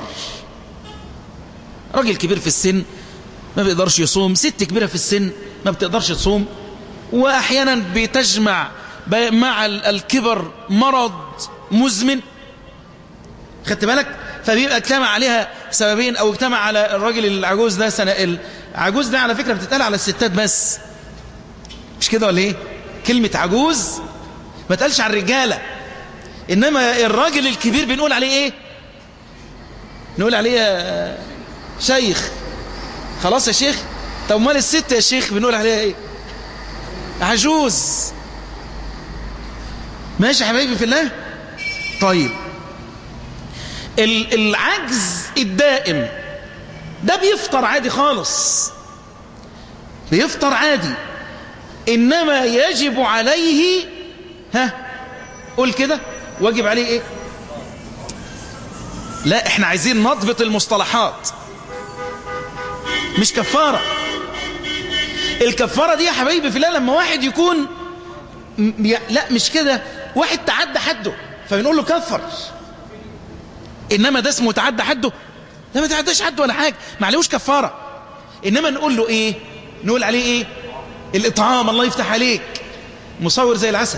راجل كبير في السن ما بيقدرش يصوم ست كبيرة في السن ما بتقدرش تصوم وأحيانا بتجمع مع الكبر مرض مزمن خدت بالك فبيبقى اجتمع عليها سببين او اجتمع على الراجل العجوز ده سنة العجوز ده على فكرة بتتقال على الستات بس مش كده ولا ايه كلمة عجوز ما تقالش على الرجالة انما الراجل الكبير بنقول عليه ايه نقول عليه يا شيخ خلاص يا شيخ طب مال الست يا شيخ بنقول عليها ايه عجوز ماشي يا حبايبي في الله طيب العجز الدائم ده بيفطر عادي خالص بيفطر عادي إنما يجب عليه ها قول كده واجب عليه ايه لا احنا عايزين نضبط المصطلحات مش كفارة الكفارة دي يا حبايبي في الله لما واحد يكون لا مش كده واحد تعدى حده فبنقول له كفر انما ده اسمه تعدى حده ده ما تعداش حده ولا حاجه ما عليهوش كفاره انما نقول له ايه نقول عليه ايه الاطعام الله يفتح عليك مصور زي العسل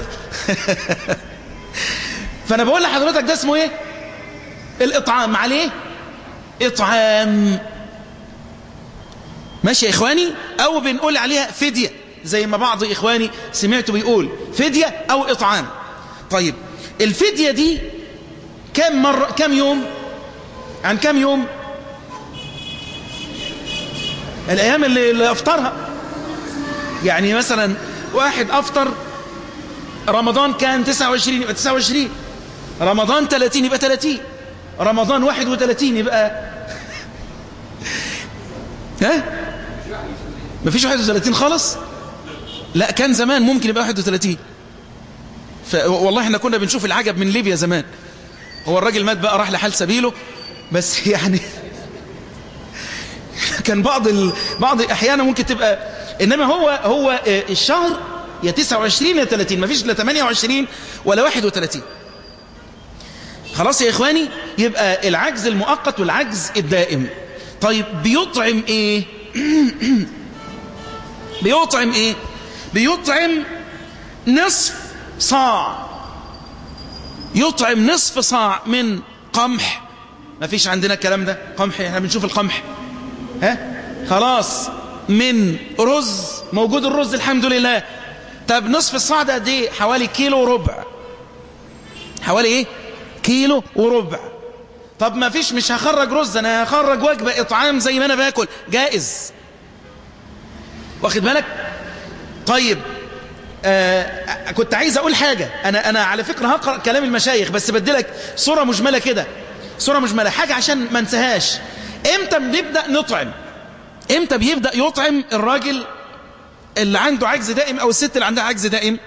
فانا بقول لحضرتك ده اسمه ايه الاطعام عليه اطعام ماشي يا اخواني او بنقول عليها فدية زي ما بعض اخواني سمعته بيقول فدية او اطعام طيب الفدية دي كم مرة كم يوم عن كم يوم الايام اللي, اللي افطرها يعني مثلا واحد أفطر رمضان كان 29 يبقى 29 رمضان 30 يبقى 30 رمضان 31 يبقى ها مفيش 31 خالص لا كان زمان ممكن يبقى 31 ف... والله احنا كنا بنشوف العجب من ليبيا زمان هو الراجل مات بقى راح لحال سبيله بس يعني كان بعض ال... بعض احيانا ممكن تبقى انما هو هو الشهر يا 29 يا 30 مفيش لا 28 ولا 31 خلاص يا اخواني يبقى العجز المؤقت والعجز الدائم طيب بيطعم ايه بيطعم ايه بيطعم نصف صاع يطعم نصف صاع من قمح ما فيش عندنا الكلام ده قمح احنا بنشوف القمح ها خلاص من رز موجود الرز الحمد لله طب نصف الصاع ده دي حوالي كيلو وربع حوالي ايه كيلو وربع طب ما فيش مش هخرج رز انا هخرج وجبة اطعام زي ما انا باكل جائز واخد بالك طيب آه كنت عايز اقول حاجة انا انا على فكرة هقرأ كلام المشايخ بس بدلك صورة مجملة كده صورة مجملة حاجة عشان ما انساهاش امتى بنبدأ نطعم امتى بيبدأ يطعم الراجل اللي عنده عجز دائم او الست اللي عندها عجز دائم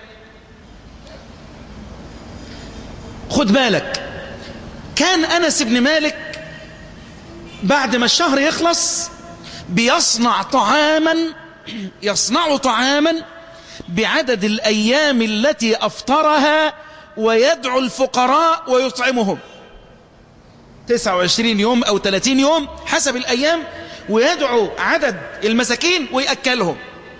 خد بالك كان أنس بن مالك بعد ما الشهر يخلص بيصنع طعاما يصنع طعاما بعدد الأيام التي أفطرها ويدعو الفقراء ويطعمهم 29 يوم أو 30 يوم حسب الأيام ويدعو عدد المساكين ويأكلهم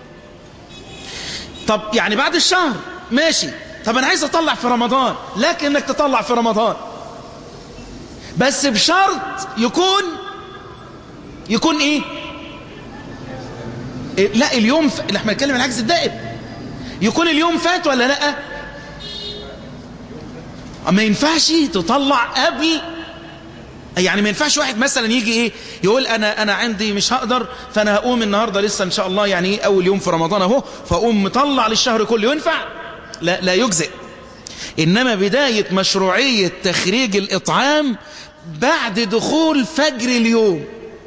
طب يعني بعد الشهر ماشي طب أنا عايز أطلع في رمضان لكن أنك تطلع في رمضان بس بشرط يكون يكون ايه, إيه؟ لا اليوم ف... احنا بنتكلم عن العجز الدائم يكون اليوم فات ولا لا ما ينفعش تطلع قبل يعني ما ينفعش واحد مثلا يجي ايه يقول انا انا عندي مش هقدر فانا هقوم النهارده لسه ان شاء الله يعني ايه اول يوم في رمضان اهو فاقوم مطلع للشهر كله ينفع لا لا يجزئ انما بدايه مشروعيه تخريج الاطعام بعد دخول فجر اليوم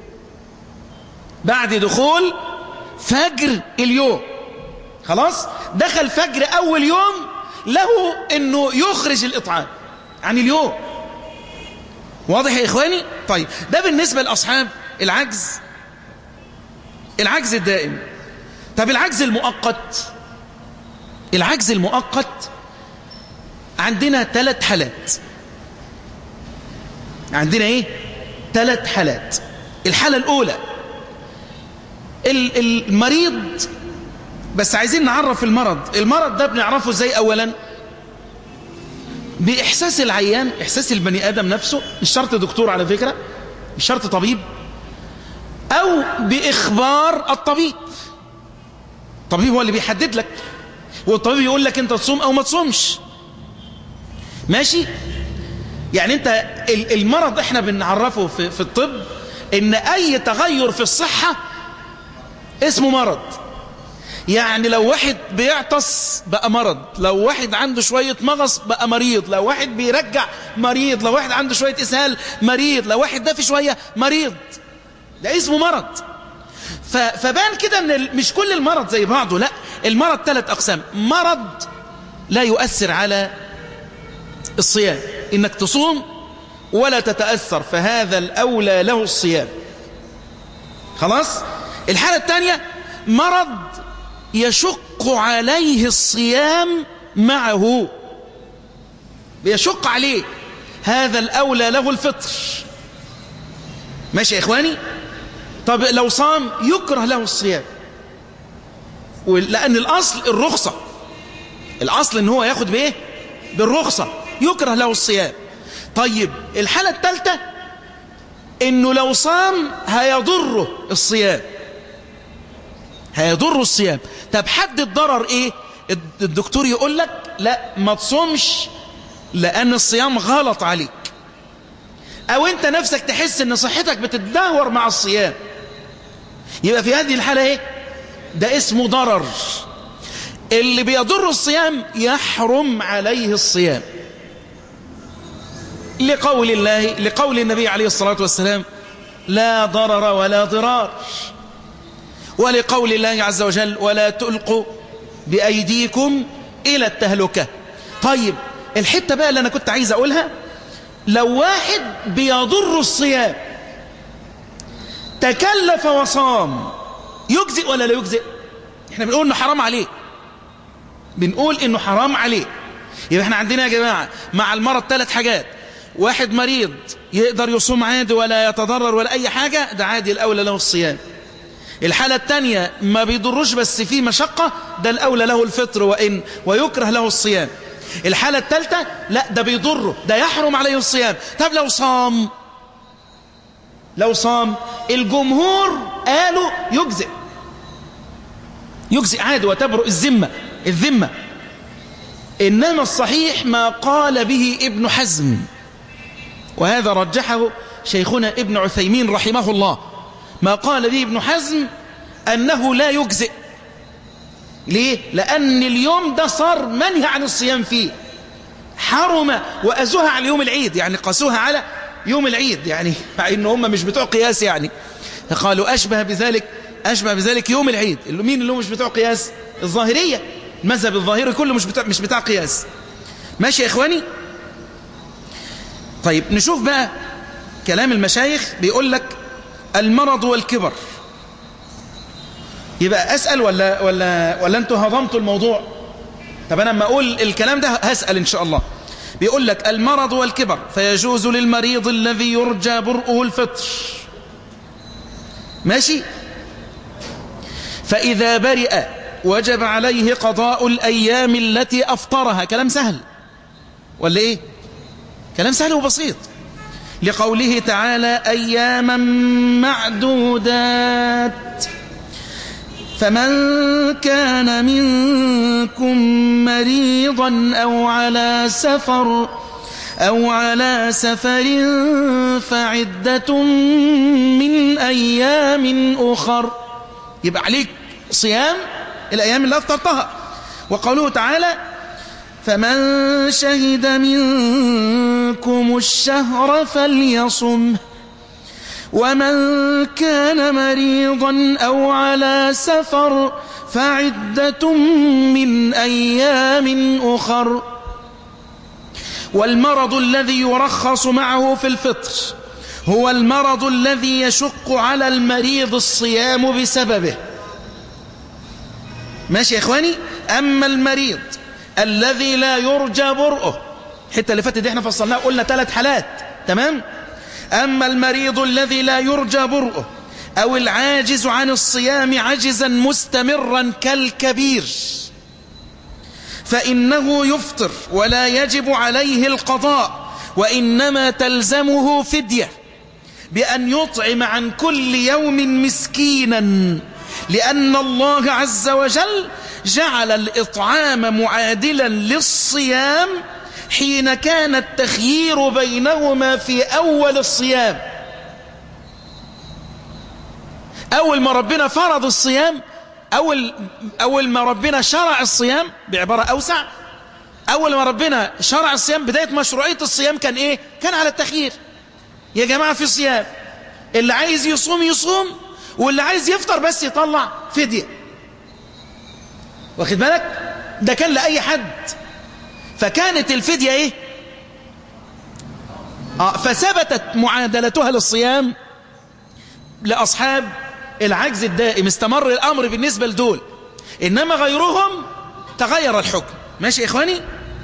بعد دخول فجر اليوم خلاص دخل فجر اول يوم له انه يخرج الاطعام عن اليوم واضح يا اخواني طيب ده بالنسبة لاصحاب العجز العجز الدائم طب العجز المؤقت العجز المؤقت عندنا ثلاث حالات عندنا ايه ثلاث حالات الحالة الاولى المريض بس عايزين نعرف المرض المرض ده بنعرفه ازاي اولا باحساس العيان احساس البني ادم نفسه مش شرط دكتور على فكرة مش شرط طبيب او باخبار الطبيب الطبيب هو اللي بيحدد لك والطبيب يقول لك انت تصوم او ما تصومش ماشي يعني انت المرض احنا بنعرفه في, في الطب ان اي تغير في الصحة اسمه مرض يعني لو واحد بيعطس بقى مرض لو واحد عنده شوية مغص بقى مريض لو واحد بيرجع مريض لو واحد عنده شوية اسهال مريض لو واحد ده في شوية مريض ده اسمه مرض فبان كده ان مش كل المرض زي بعضه لا المرض ثلاث اقسام مرض لا يؤثر على الصيام انك تصوم ولا تتأثر فهذا الاولى له الصيام خلاص الحالة الثانية مرض يشق عليه الصيام معه بيشق عليه هذا الأولى له الفطر ماشي يا إخواني طب لو صام يكره له الصيام لأن الأصل الرخصة الأصل إن هو ياخد بإيه بالرخصة يكره له الصيام طيب الحالة الثالثة إنه لو صام هيضره الصيام هيضر الصيام طب حد الضرر ايه الدكتور يقول لك لا ما تصومش لان الصيام غلط عليك او انت نفسك تحس ان صحتك بتتدهور مع الصيام يبقى في هذه الحالة ايه ده اسمه ضرر اللي بيضر الصيام يحرم عليه الصيام لقول الله لقول النبي عليه الصلاة والسلام لا ضرر ولا ضرار ولقول الله عز وجل ولا تلقوا بأيديكم إلى التهلكة طيب الحتة بقى اللي أنا كنت عايز أقولها لو واحد بيضر الصيام تكلف وصام يجزئ ولا لا يجزئ احنا بنقول انه حرام عليه بنقول انه حرام عليه يبقى احنا عندنا يا جماعة مع المرض ثلاث حاجات واحد مريض يقدر يصوم عادي ولا يتضرر ولا اي حاجة ده عادي الاولى له الصيام الحالة الثانية ما بيضرش بس فيه مشقة ده الاولى له الفطر وإن ويكره له الصيام الحالة الثالثة لا ده بيضره ده يحرم عليه الصيام طب لو صام لو صام الجمهور قالوا يجزئ يجزئ عادي وتبرؤ الذمة الذمة إنما الصحيح ما قال به ابن حزم وهذا رجحه شيخنا ابن عثيمين رحمه الله ما قال به ابن حزم أنه لا يجزئ ليه؟ لأن اليوم ده صار منهي عن الصيام فيه حرم وأزوها على يوم العيد يعني قاسوها على يوم العيد يعني مع إن هم مش بتوع قياس يعني قالوا أشبه بذلك أشبه بذلك يوم العيد اللي مين اللي هم مش بتوع قياس الظاهرية المذهب الظاهري كله مش بتاع, مش بتاع قياس ماشي يا إخواني طيب نشوف بقى كلام المشايخ بيقول لك المرض والكبر يبقى أسأل ولا, ولا, ولا أنتوا هضمتوا الموضوع طب أنا لما أقول الكلام ده هسأل إن شاء الله بيقول لك المرض والكبر فيجوز للمريض الذي يرجى برؤه الفطر ماشي فإذا برئ وجب عليه قضاء الأيام التي أفطرها كلام سهل ولا إيه كلام سهل وبسيط لقوله تعالى أياما معدودات فمن كان منكم مريضا أو على سفر أو على سفر فعدة من أيام أخر يبقى عليك صيام الأيام اللي أفطرتها وقوله تعالى فمن شهد منكم الشهر فليصمه ومن كان مريضا أو على سفر فعدة من أيام أخر والمرض الذي يرخص معه في الفطر هو المرض الذي يشق على المريض الصيام بسببه ماشي يا إخواني أما المريض الذي لا يرجى برؤه الحته اللي فاتت دي احنا فصلناها قلنا ثلاث حالات تمام أما المريض الذي لا يرجى برؤه أو العاجز عن الصيام عجزا مستمرا كالكبير فإنه يفطر ولا يجب عليه القضاء وإنما تلزمه فدية بأن يطعم عن كل يوم مسكينا لأن الله عز وجل جعل الإطعام معادلا للصيام حين كان التخيير بينهما في أول الصيام أول ما ربنا فرض الصيام أول, أول ما ربنا شرع الصيام بعبارة أوسع أول ما ربنا شرع الصيام بداية مشروعية الصيام كان إيه؟ كان على التخيير يا جماعة في صيام اللي عايز يصوم يصوم واللي عايز يفطر بس يطلع فدية واخد بالك ده كان لأي حد فكانت الفدية ايه آه فثبتت معادلتها للصيام لأصحاب العجز الدائم استمر الأمر بالنسبة لدول إنما غيرهم تغير الحكم ماشي يا إخواني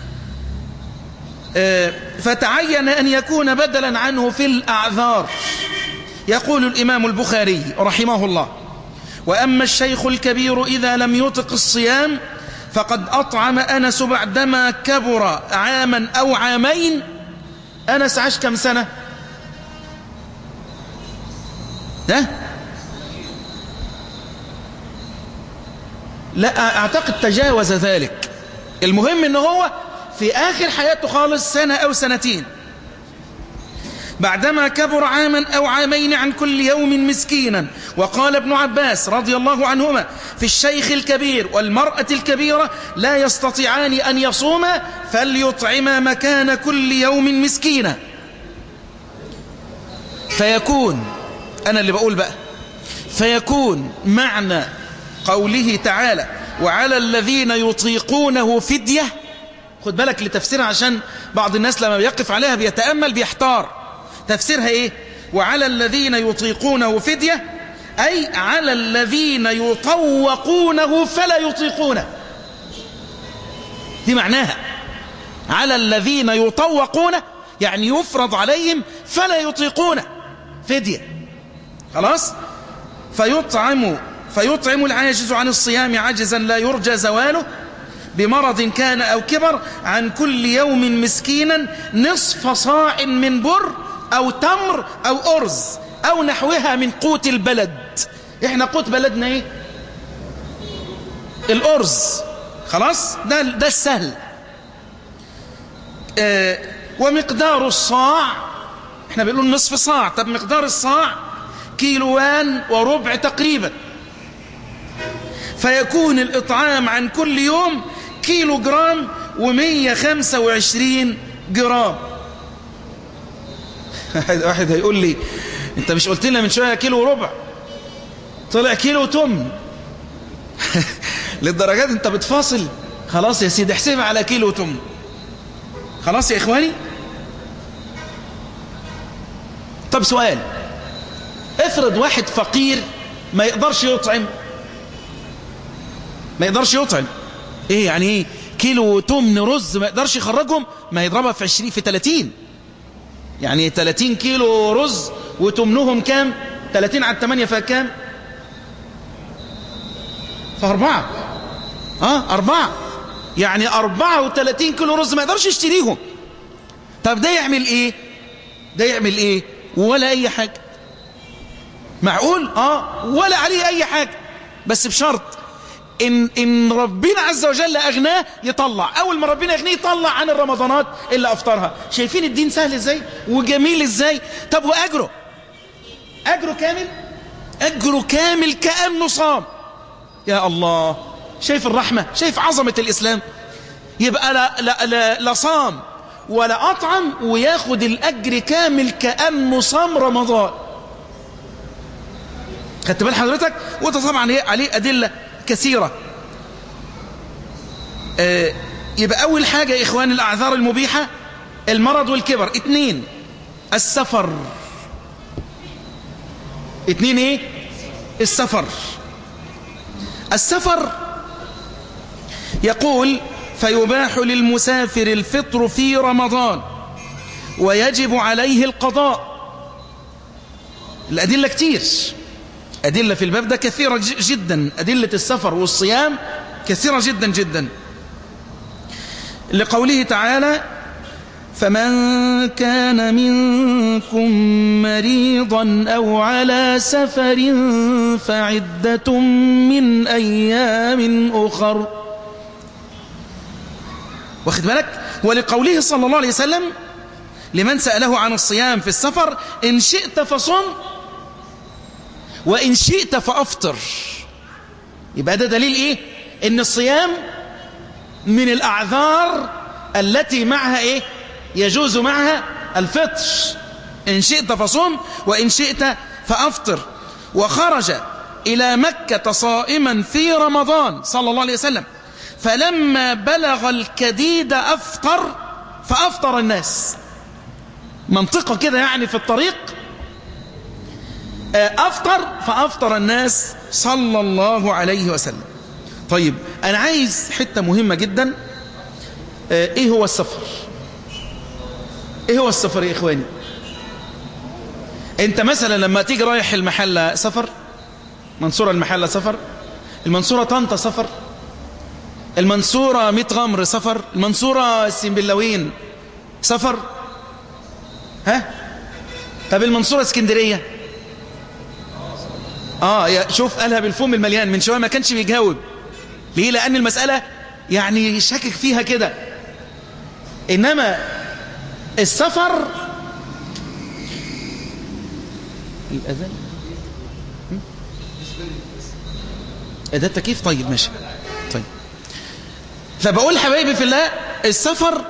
آه فتعين أن يكون بدلا عنه في الأعذار يقول الإمام البخاري رحمه الله وأما الشيخ الكبير إذا لم يطق الصيام فقد أطعم أنس بعدما كبر عاما أو عامين أنس عاش كم سنة ها لا أعتقد تجاوز ذلك المهم أنه هو في آخر حياته خالص سنة أو سنتين بعدما كبر عاما أو عامين عن كل يوم مسكينا وقال ابن عباس رضي الله عنهما في الشيخ الكبير والمرأة الكبيرة لا يستطيعان أن يصوما فليطعما مكان كل يوم مسكينا فيكون أنا اللي بقول بقى فيكون معنى قوله تعالى وعلى الذين يطيقونه فدية خد بالك لتفسيرها عشان بعض الناس لما بيقف عليها بيتأمل بيحتار تفسيرها ايه وعلى الذين يطيقونه فدية أي على الذين يطوقونه فلا يطيقونه دي معناها على الذين يطوقونه يعني يفرض عليهم فلا يطيقونه فدية خلاص فيطعم فيطعم العاجز عن الصيام عجزا لا يرجى زواله بمرض كان أو كبر عن كل يوم مسكينا نصف صاع من بر أو تمر أو أرز أو نحوها من قوت البلد إحنا قوت بلدنا إيه الأرز خلاص ده, ده السهل آه ومقدار الصاع احنا بنقول نصف صاع طب مقدار الصاع كيلوان وربع تقريبا فيكون الإطعام عن كل يوم كيلو جرام و125 جرام واحد هيقول لي انت مش قلت لنا من شوية كيلو وربع طلع كيلو تمن للدرجات انت بتفاصل خلاص يا سيدي احسبها على كيلو تمن خلاص يا اخواني طب سؤال افرض واحد فقير ما يقدرش يطعم ما يقدرش يطعم ايه يعني ايه كيلو تمن رز ما يقدرش يخرجهم ما يضربها في 20 في 30 يعني 30 كيلو رز وتمنهم كام 30 على 8 فكام فأربعة اه أربعة يعني 34 كيلو رز ما يقدرش يشتريهم طب ده يعمل ايه ده يعمل ايه ولا اي حاجة معقول اه ولا عليه اي حاجة بس بشرط إن, إن ربنا عز وجل أغناه يطلع أول ما ربنا يغنيه يطلع عن الرمضانات اللي أفطرها شايفين الدين سهل إزاي وجميل إزاي طب وأجره أجره كامل أجره كامل كأنه صام يا الله شايف الرحمة شايف عظمة الإسلام يبقى لا, لا, لا, لا صام ولا أطعم وياخد الأجر كامل كأنه صام رمضان خدت بال حضرتك وده طبعا عليه أدلة كثيرة آه يبقى أول حاجة يا إخوان الأعذار المبيحة المرض والكبر اتنين السفر اتنين ايه السفر السفر يقول فيباح للمسافر الفطر في رمضان ويجب عليه القضاء الأدلة كتير أدلة في الباب ده كثيرة جدا أدلة السفر والصيام كثيرة جدا جدا لقوله تعالى فمن كان منكم مريضا أو على سفر فعدة من أيام أخر واخد بالك ولقوله صلى الله عليه وسلم لمن سأله عن الصيام في السفر إن شئت فصم وإن شئت فأفطر يبقى ده دليل إيه إن الصيام من الأعذار التي معها إيه يجوز معها الفطر إن شئت فصم وإن شئت فأفطر وخرج إلى مكة صائما في رمضان صلى الله عليه وسلم فلما بلغ الكديد أفطر فأفطر الناس منطقة كده يعني في الطريق أفطر فأفطر الناس صلى الله عليه وسلم طيب أنا عايز حتة مهمة جدا إيه هو السفر إيه هو السفر يا إخواني أنت مثلا لما تيجي رايح المحلة سفر منصورة المحلة سفر المنصورة طنطا سفر المنصورة ميت غمر سفر المنصورة السنبلاوين سفر ها طب المنصورة اسكندرية اه يا شوف قالها بالفم المليان من شوية ما كانش بيجاوب ليه لأن المسألة يعني شاكك فيها كده إنما السفر الأذان ده التكييف طيب ماشي طيب فبقول حبايبي في الله السفر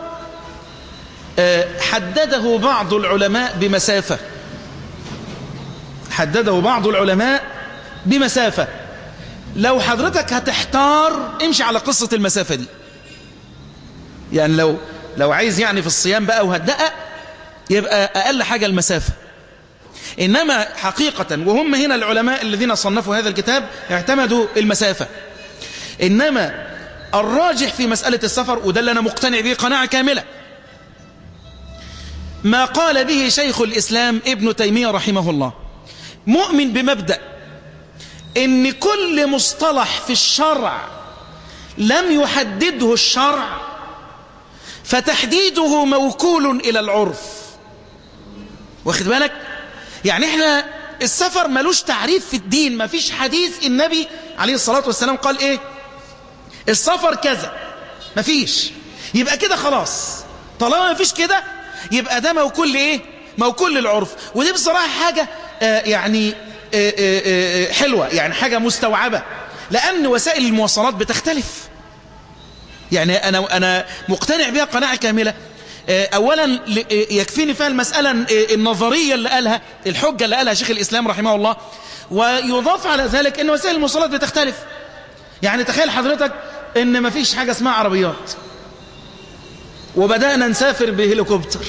حدده بعض العلماء بمسافة حدده بعض العلماء بمسافة لو حضرتك هتحتار امشي على قصة المسافة دي يعني لو لو عايز يعني في الصيام بقى وهتدقق يبقى أقل حاجة المسافة إنما حقيقة وهم هنا العلماء الذين صنفوا هذا الكتاب اعتمدوا المسافة إنما الراجح في مسألة السفر وده اللي أنا مقتنع به قناعة كاملة ما قال به شيخ الإسلام ابن تيمية رحمه الله مؤمن بمبدأ إن كل مصطلح في الشرع لم يحدده الشرع فتحديده موكول إلى العرف واخد بالك يعني احنا السفر ملوش تعريف في الدين ما فيش حديث النبي عليه الصلاة والسلام قال ايه السفر كذا ما فيش يبقى كده خلاص طالما ما فيش كده يبقى ده موكول لايه موكول للعرف ودي بصراحة حاجة آه يعني آه آه حلوة يعني حاجة مستوعبة لأن وسائل المواصلات بتختلف يعني أنا, أنا مقتنع بها قناعة كاملة أولا يكفيني فيها المسألة النظرية اللي قالها الحجة اللي قالها شيخ الإسلام رحمه الله ويضاف على ذلك أن وسائل المواصلات بتختلف يعني تخيل حضرتك أن ما فيش حاجة اسمها عربيات وبدأنا نسافر بهليكوبتر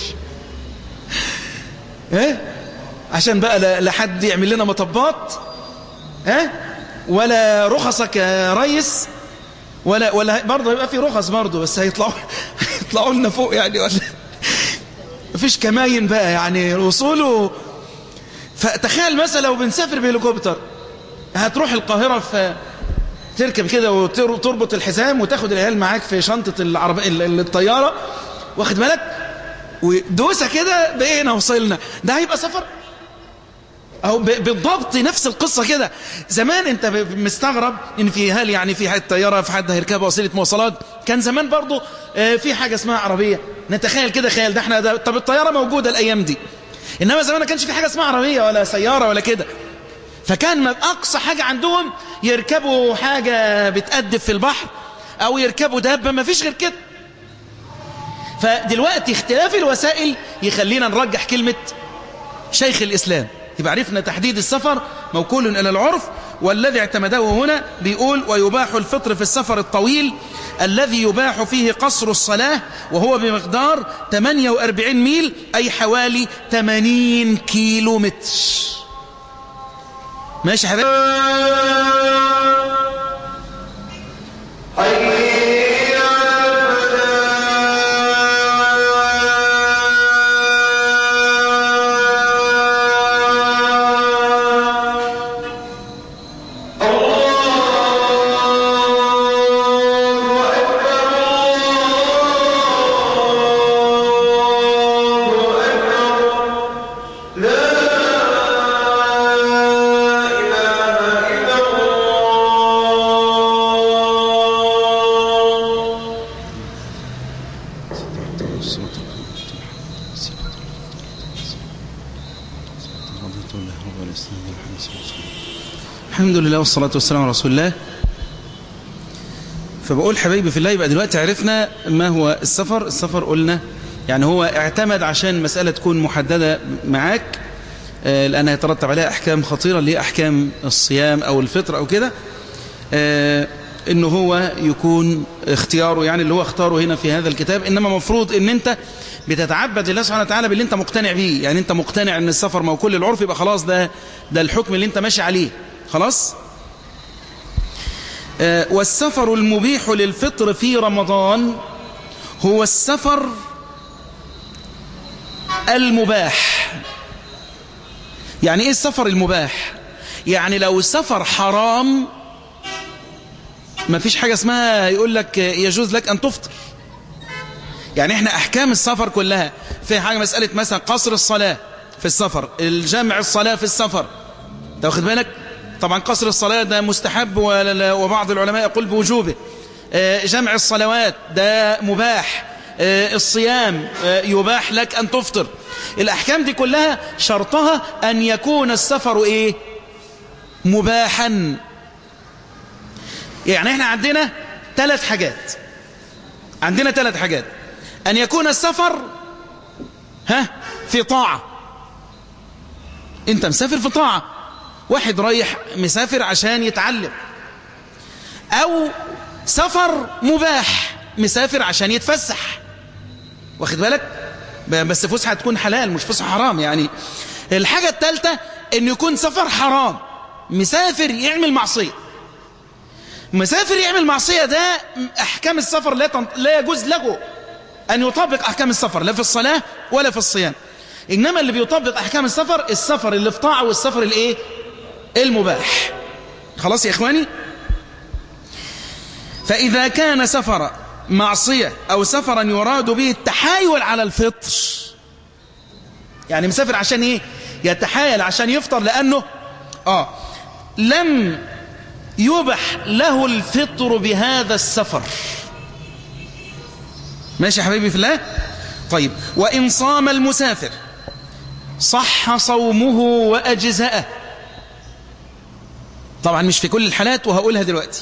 ايه عشان بقى لحد يعمل لنا مطبات ها ولا رخصك يا ريس ولا ولا برضه يبقى في رخص برضه بس هيطلعوا يطلعوا لنا فوق يعني ولا مفيش كماين بقى يعني وصوله فتخيل مثلا لو بنسافر بهليكوبتر هتروح القاهرة في تركب كده وتربط الحزام وتاخد العيال معاك في شنطة العربية الطيارة واخد بالك ودوسة كده بقينا وصلنا ده هيبقى سفر أو بالضبط نفس القصة كده زمان انت مستغرب ان في هل يعني في حد طيارة في حد هيركبها وسيلة مواصلات كان زمان برضو في حاجة اسمها عربية نتخيل كده خيال ده احنا ده طب الطيارة موجودة الايام دي انما زمان ما كانش في حاجة اسمها عربية ولا سيارة ولا كده فكان اقصى حاجة عندهم يركبوا حاجة بتأدب في البحر او يركبوا دابة ما فيش غير كده فدلوقتي اختلاف الوسائل يخلينا نرجح كلمة شيخ الإسلام يبقى عرفنا تحديد السفر موكول إلى العرف والذي اعتمده هنا بيقول ويباح الفطر في السفر الطويل الذي يباح فيه قصر الصلاة وهو بمقدار 48 ميل أي حوالي 80 كيلو متر ماشي حبيبي الحمد لله والصلاة والسلام على رسول الله فبقول حبايبي في الله يبقى دلوقتي عرفنا ما هو السفر السفر قلنا يعني هو اعتمد عشان المسألة تكون محددة معاك لأنها يترتب عليها أحكام خطيرة اللي هي أحكام الصيام أو الفطر أو كده إنه هو يكون اختياره يعني اللي هو اختاره هنا في هذا الكتاب إنما مفروض إن أنت بتتعبد لله سبحانه وتعالى باللي أنت مقتنع بيه يعني أنت مقتنع إن السفر موكول للعرف يبقى خلاص ده ده الحكم اللي أنت ماشي عليه خلاص آه والسفر المبيح للفطر في رمضان هو السفر المباح يعني ايه السفر المباح يعني لو السفر حرام ما فيش حاجة اسمها يقول لك يجوز لك أن تفطر يعني احنا أحكام السفر كلها في حاجة مسألة مثلا قصر الصلاة في السفر الجمع الصلاة في السفر تاخد بالك طبعا قصر الصلاة ده مستحب وبعض العلماء يقول بوجوبه جمع الصلوات ده مباح الصيام يباح لك أن تفطر الأحكام دي كلها شرطها أن يكون السفر إيه مباحا يعني احنا عندنا ثلاث حاجات عندنا ثلاث حاجات أن يكون السفر ها في طاعة انت مسافر في طاعة واحد رايح مسافر عشان يتعلم او سفر مباح مسافر عشان يتفسح واخد بالك بس فسحة تكون حلال مش فسحة حرام يعني الحاجة الثالثة ان يكون سفر حرام مسافر يعمل معصية مسافر يعمل معصية ده احكام السفر لا, تنط... لا يجوز له ان يطبق احكام السفر لا في الصلاة ولا في الصيام انما اللي بيطبق احكام السفر السفر اللي في طاعة والسفر الايه المباح خلاص يا إخواني فإذا كان سفر معصية أو سفرا يراد به التحايل على الفطر يعني مسافر عشان إيه يتحايل عشان يفطر لأنه آه لم يبح له الفطر بهذا السفر ماشي يا حبيبي في الله طيب وإن صام المسافر صح صومه وأجزأه طبعا مش في كل الحالات وهقولها دلوقتي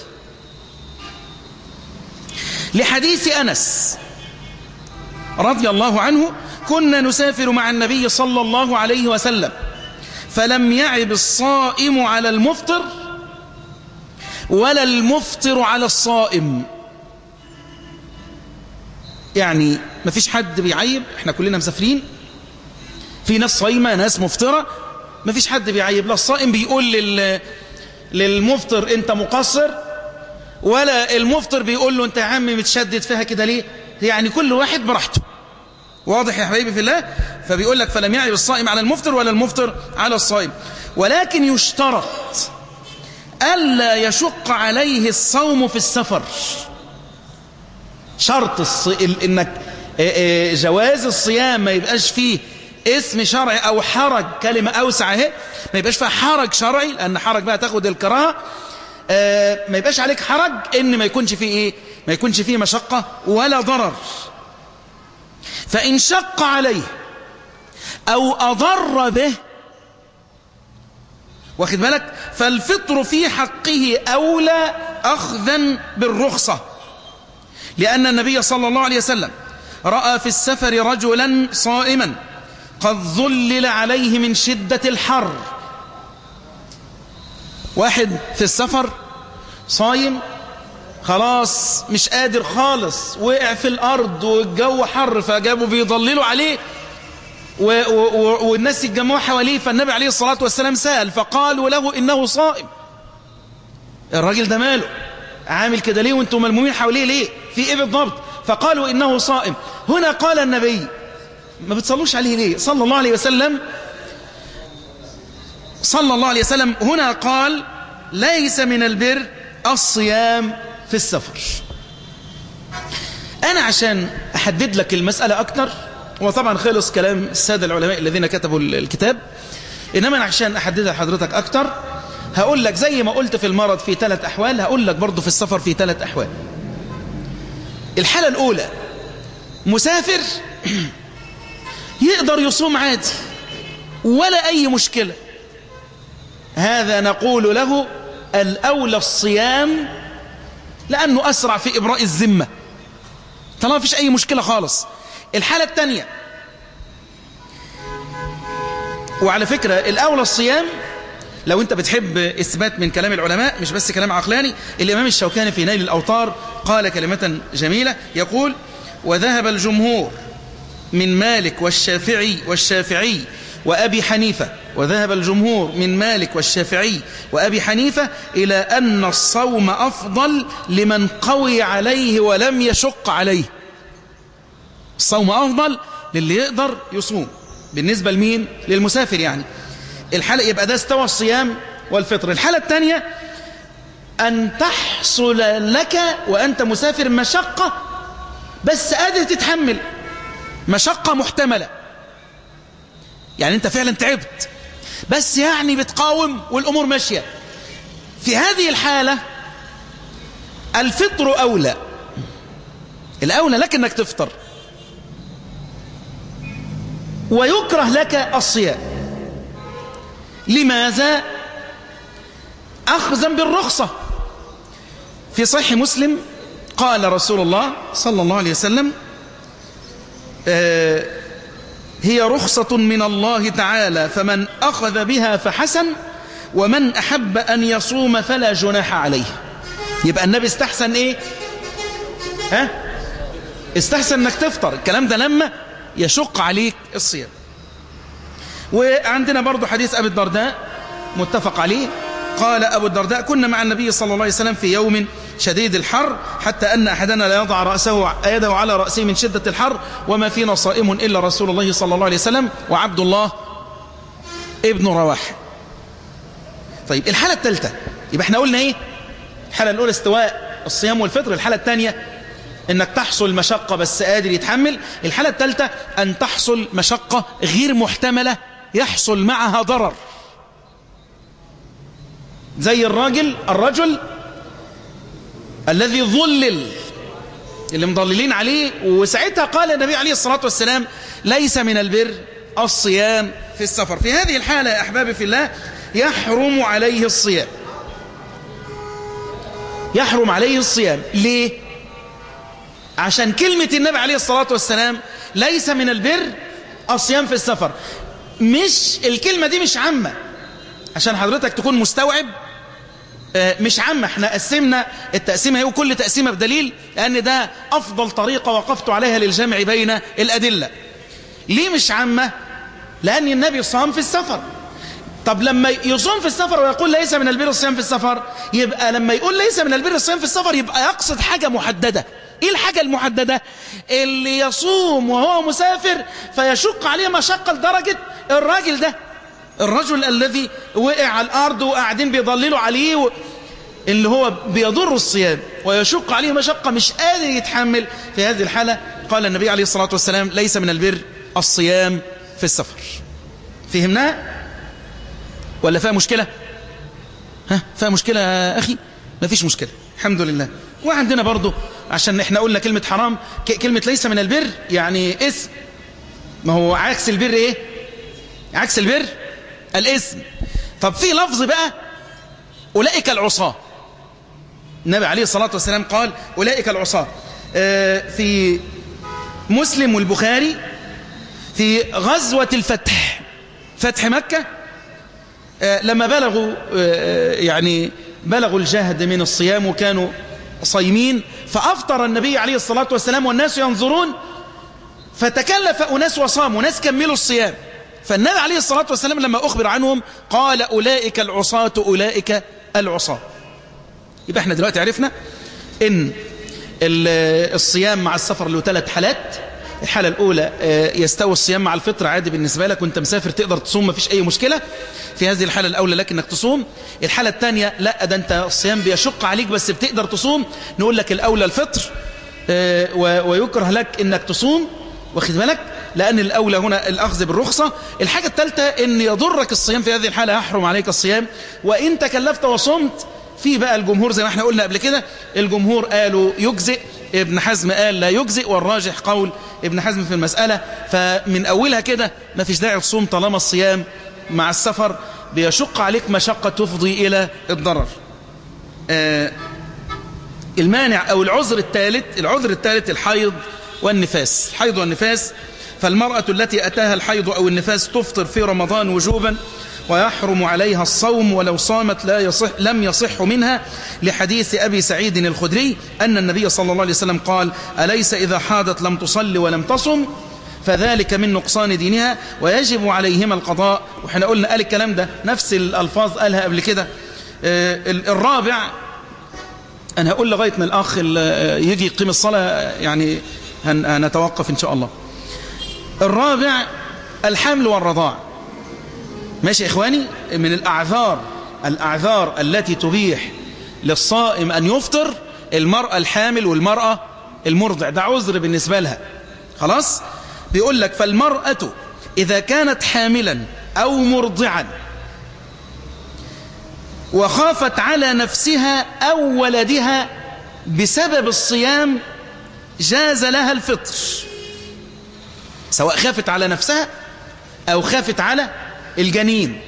لحديث أنس رضي الله عنه كنا نسافر مع النبي صلى الله عليه وسلم فلم يعب الصائم على المفطر ولا المفطر على الصائم يعني ما فيش حد بيعيب احنا كلنا مسافرين في ناس صايمة ناس مفطرة ما فيش حد بيعيب لا الصائم بيقول لل للمفطر انت مقصر ولا المفطر بيقول له انت يا عم متشدد فيها كده ليه يعني كل واحد براحته واضح يا حبيبي في الله فبيقول لك فلم يعب الصائم على المفطر ولا المفطر على الصائم ولكن يشترط ألا يشق عليه الصوم في السفر شرط الص... انك جواز الصيام ما يبقاش فيه اسم شرعي او حرج كلمة اوسع اهي ما يبقاش فيها حرج شرعي لان حرج بقى تاخد الكراهه آه ما يبقاش عليك حرج ان ما يكونش فيه ايه ما يكونش فيه مشقة ولا ضرر فان شق عليه او اضر به واخد بالك فالفطر في حقه اولى اخذا بالرخصة لان النبي صلى الله عليه وسلم رأى في السفر رجلا صائما قد ظلل عليه من شدة الحر واحد في السفر صايم خلاص مش قادر خالص وقع في الأرض والجو حر فجابوا بيضللوا عليه و و والناس يتجمعوا حواليه فالنبي عليه الصلاة والسلام سأل فقالوا له إنه صائم الراجل ده ماله عامل كده ليه وانتم ملمومين حواليه ليه في ايه بالضبط فقالوا إنه صائم هنا قال النبي ما بتصلوش عليه ليه صلى الله عليه وسلم صلى الله عليه وسلم هنا قال ليس من البر الصيام في السفر أنا عشان أحدد لك المسألة أكتر وطبعا خلص كلام السادة العلماء الذين كتبوا الكتاب إنما أنا عشان أحددها لحضرتك أكتر هقول لك زي ما قلت في المرض في ثلاث أحوال هقول لك برضو في السفر في ثلاث أحوال الحالة الأولى مسافر يقدر يصوم عادي ولا أي مشكلة هذا نقول له الأولى الصيام لأنه أسرع في إبراء الذمة طالما فيش أي مشكلة خالص الحالة الثانية وعلى فكرة الأولى الصيام لو أنت بتحب إثبات من كلام العلماء مش بس كلام عقلاني الإمام الشوكاني في نيل الأوطار قال كلمة جميلة يقول وذهب الجمهور من مالك والشافعي والشافعي وأبي حنيفة وذهب الجمهور من مالك والشافعي وأبي حنيفة إلى أن الصوم أفضل لمن قوي عليه ولم يشق عليه الصوم أفضل للي يقدر يصوم بالنسبة لمين؟ للمسافر يعني الحالة يبقى ده استوى الصيام والفطر الحالة الثانية أن تحصل لك وأنت مسافر مشقة بس قادر تتحمل مشقة محتملة يعني أنت فعلا تعبت بس يعني بتقاوم والأمور ماشية في هذه الحالة الفطر أولى الأولى لك أنك تفطر ويكره لك الصيام لماذا أخذا بالرخصة في صحيح مسلم قال رسول الله صلى الله عليه وسلم آه هي رخصة من الله تعالى فمن أخذ بها فحسن ومن أحب أن يصوم فلا جناح عليه يبقى النبي استحسن إيه ها استحسن أنك تفطر الكلام ده لما يشق عليك الصيام وعندنا برضو حديث أبي الدرداء متفق عليه قال أبو الدرداء كنا مع النبي صلى الله عليه وسلم في يوم شديد الحر حتى أن أحدنا لا يضع رأسه يده على رأسه من شدة الحر وما فينا صائم إلا رسول الله صلى الله عليه وسلم وعبد الله ابن رواح طيب الحالة الثالثة يبقى احنا قلنا ايه الحالة الأولى استواء الصيام والفطر الحالة الثانية انك تحصل مشقة بس قادر يتحمل الحالة الثالثة ان تحصل مشقة غير محتملة يحصل معها ضرر زي الراجل الرجل الذي ظلل اللي مضللين عليه وساعتها قال النبي عليه الصلاة والسلام ليس من البر الصيام في السفر في هذه الحالة يا أحبابي في الله يحرم عليه الصيام يحرم عليه الصيام ليه عشان كلمة النبي عليه الصلاة والسلام ليس من البر الصيام في السفر مش الكلمة دي مش عامة عشان حضرتك تكون مستوعب مش عامة احنا قسمنا التقسيمة هي وكل تقسيمة بدليل لأن ده أفضل طريقة وقفت عليها للجمع بين الأدلة ليه مش عامة لأن النبي صام في السفر طب لما يصوم في السفر ويقول ليس من البر الصيام في السفر يبقى لما يقول ليس من البر الصيام في السفر يبقى يقصد حاجة محددة ايه الحاجة المحددة اللي يصوم وهو مسافر فيشق عليه مشقة لدرجة الراجل ده الرجل الذي وقع على الأرض وقاعدين بيضللوا عليه و... اللي هو بيضر الصيام ويشق عليه مشقة مش قادر يتحمل في هذه الحالة قال النبي عليه الصلاة والسلام ليس من البر الصيام في السفر فهمناه ولا فيها مشكلة ها فيها مشكلة يا أخي ما فيش مشكلة الحمد لله وعندنا برضو عشان احنا قلنا كلمة حرام كلمة ليس من البر يعني اسم ما هو عكس البر ايه عكس البر الاسم طب في لفظ بقى أولئك العصاة النبي عليه الصلاة والسلام قال أولئك العصاة اه في مسلم والبخاري في غزوة الفتح فتح مكة اه لما بلغوا اه يعني بلغوا الجهد من الصيام وكانوا صايمين فأفطر النبي عليه الصلاة والسلام والناس ينظرون فتكلف أناس وصاموا ناس كملوا الصيام فالنبي عليه الصلاة والسلام لما أخبر عنهم قال أولئك العصاة أولئك العصاة يبقى احنا دلوقتي عرفنا ان الصيام مع السفر له ثلاث حالات الحالة الأولى يستوي الصيام مع الفطر عادي بالنسبة لك وانت مسافر تقدر تصوم ما فيش أي مشكلة في هذه الحالة الأولى لك انك تصوم الحالة الثانية لا ده انت الصيام بيشق عليك بس بتقدر تصوم نقول لك الأولى الفطر ويكره لك انك تصوم واخد بالك لأن الأولى هنا الأخذ بالرخصة الحاجة الثالثة ان يضرك الصيام في هذه الحالة يحرم عليك الصيام وإن تكلفت وصمت في بقى الجمهور زي ما احنا قلنا قبل كده الجمهور قالوا يجزئ ابن حزم قال لا يجزئ والراجح قول ابن حزم في المسألة فمن أولها كده ما فيش داعي تصوم طالما الصيام مع السفر بيشق عليك مشقة تفضي إلى الضرر آه المانع أو العذر الثالث العذر الثالث الحيض والنفاس الحيض والنفاس فالمرأة التي أتاها الحيض أو النفاس تفطر في رمضان وجوبا ويحرم عليها الصوم ولو صامت لا يصح لم يصح منها لحديث أبي سعيد الخدري أن النبي صلى الله عليه وسلم قال أليس إذا حاضت لم تصل ولم تصم فذلك من نقصان دينها ويجب عليهما القضاء وحنا قلنا قال الكلام ده نفس الألفاظ قالها قبل كده الرابع أنا هقول لغاية ما الأخ يجي يقيم الصلاة يعني هنتوقف إن شاء الله الرابع الحمل والرضاع ماشي يا إخواني من الأعذار الأعذار التي تبيح للصائم أن يفطر المرأة الحامل والمرأة المرضع ده عذر بالنسبة لها خلاص بيقول لك فالمرأة إذا كانت حاملا أو مرضعا وخافت على نفسها أو ولدها بسبب الصيام جاز لها الفطر سواء خافت على نفسها أو خافت على الجنين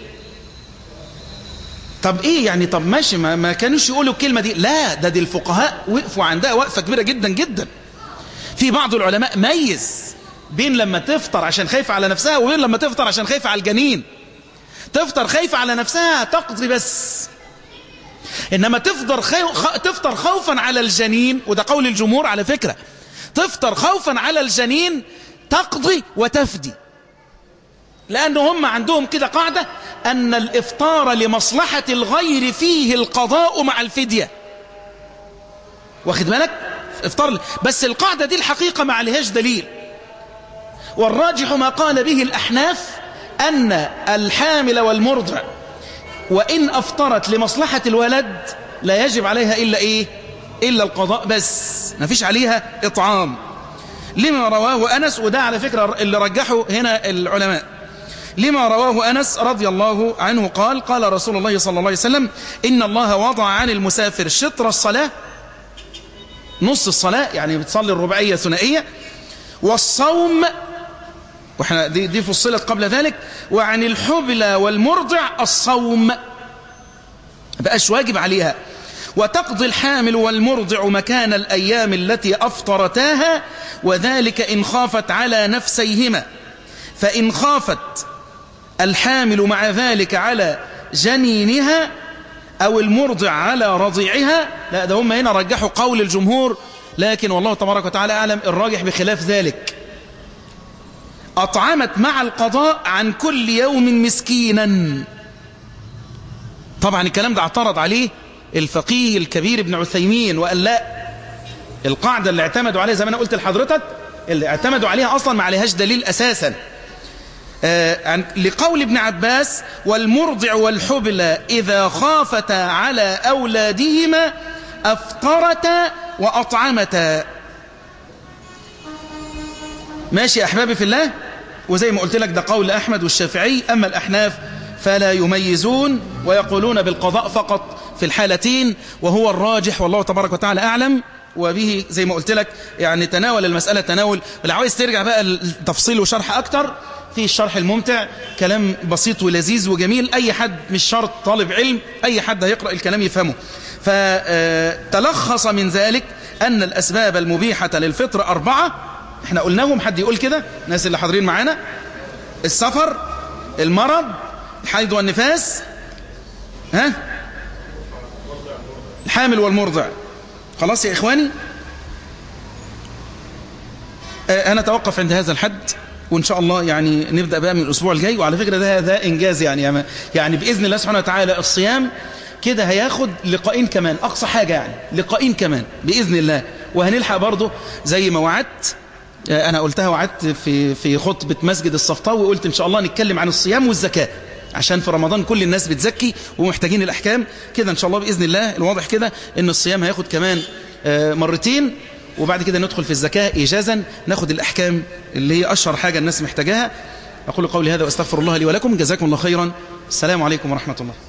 طب ايه يعني طب ماشي ما, ما كانوش يقولوا الكلمة دي لا ده دي الفقهاء وقفوا عندها وقفة كبيرة جدا جدا في بعض العلماء ميز بين لما تفطر عشان خايفة على نفسها وبين لما تفطر عشان خايفة على الجنين تفطر خايفة على نفسها تقضي بس إنما تفطر, خو... تفطر خوفا على الجنين وده قول الجمهور على فكرة تفطر خوفا على الجنين تقضي وتفدي لأن هم عندهم كده قاعدة أن الإفطار لمصلحة الغير فيه القضاء مع الفدية واخد بالك افطار بس القاعدة دي الحقيقة ما عليهاش دليل والراجح ما قال به الأحناف أن الحامل والمرضع وإن أفطرت لمصلحة الولد لا يجب عليها إلا إيه إلا القضاء بس ما فيش عليها إطعام لما رواه أنس وده على فكرة اللي رجحه هنا العلماء لما رواه أنس رضي الله عنه قال قال رسول الله صلى الله عليه وسلم إن الله وضع عن المسافر شطر الصلاة نص الصلاة يعني بتصلي الربعية ثنائية والصوم واحنا دي, دي فصلت قبل ذلك وعن الحبلى والمرضع الصوم بقاش واجب عليها وتقضي الحامل والمرضع مكان الأيام التي أفطرتاها وذلك إن خافت على نفسيهما فإن خافت الحامل مع ذلك على جنينها أو المرضع على رضيعها لا ده هم هنا رجحوا قول الجمهور لكن والله تبارك وتعالى أعلم الراجح بخلاف ذلك أطعمت مع القضاء عن كل يوم مسكينا طبعا الكلام ده اعترض عليه الفقيه الكبير ابن عثيمين وقال لا القاعدة اللي اعتمدوا عليها زي ما أنا قلت لحضرتك اللي اعتمدوا عليها أصلا ما عليهاش دليل أساسا آه لقول ابن عباس والمرضع والحبلى إذا خافتا على أولادهما أفطرتا وأطعمتا ماشي أحبابي في الله وزي ما قلت لك ده قول أحمد والشافعي أما الأحناف فلا يميزون ويقولون بالقضاء فقط في الحالتين وهو الراجح والله تبارك وتعالى أعلم وبه زي ما قلت لك يعني تناول المسألة تناول لو عايز ترجع بقى التفصيل وشرح أكتر في الشرح الممتع كلام بسيط ولذيذ وجميل أي حد مش شرط طالب علم أي حد هيقرأ الكلام يفهمه فتلخص من ذلك أن الأسباب المبيحة للفطر أربعة احنا قلناهم حد يقول كده الناس اللي حاضرين معانا السفر المرض الحيض والنفاس ها الحامل والمرضع خلاص يا إخواني أنا أتوقف عند هذا الحد وإن شاء الله يعني نبدأ بقى من الأسبوع الجاي وعلى فكرة ده هذا إنجاز يعني يعني بإذن الله سبحانه وتعالى الصيام كده هياخد لقائين كمان أقصى حاجة يعني لقائين كمان بإذن الله وهنلحق برضه زي ما وعدت أنا قلتها وعدت في في خطبة مسجد الصفطاوي وقلت إن شاء الله نتكلم عن الصيام والزكاة عشان في رمضان كل الناس بتزكي ومحتاجين الأحكام كده إن شاء الله بإذن الله الواضح كده إن الصيام هياخد كمان مرتين وبعد كده ندخل في الزكاة إيجازا ناخد الأحكام اللي هي أشهر حاجة الناس محتاجاها أقول قولي هذا وأستغفر الله لي ولكم جزاكم الله خيرا السلام عليكم ورحمة الله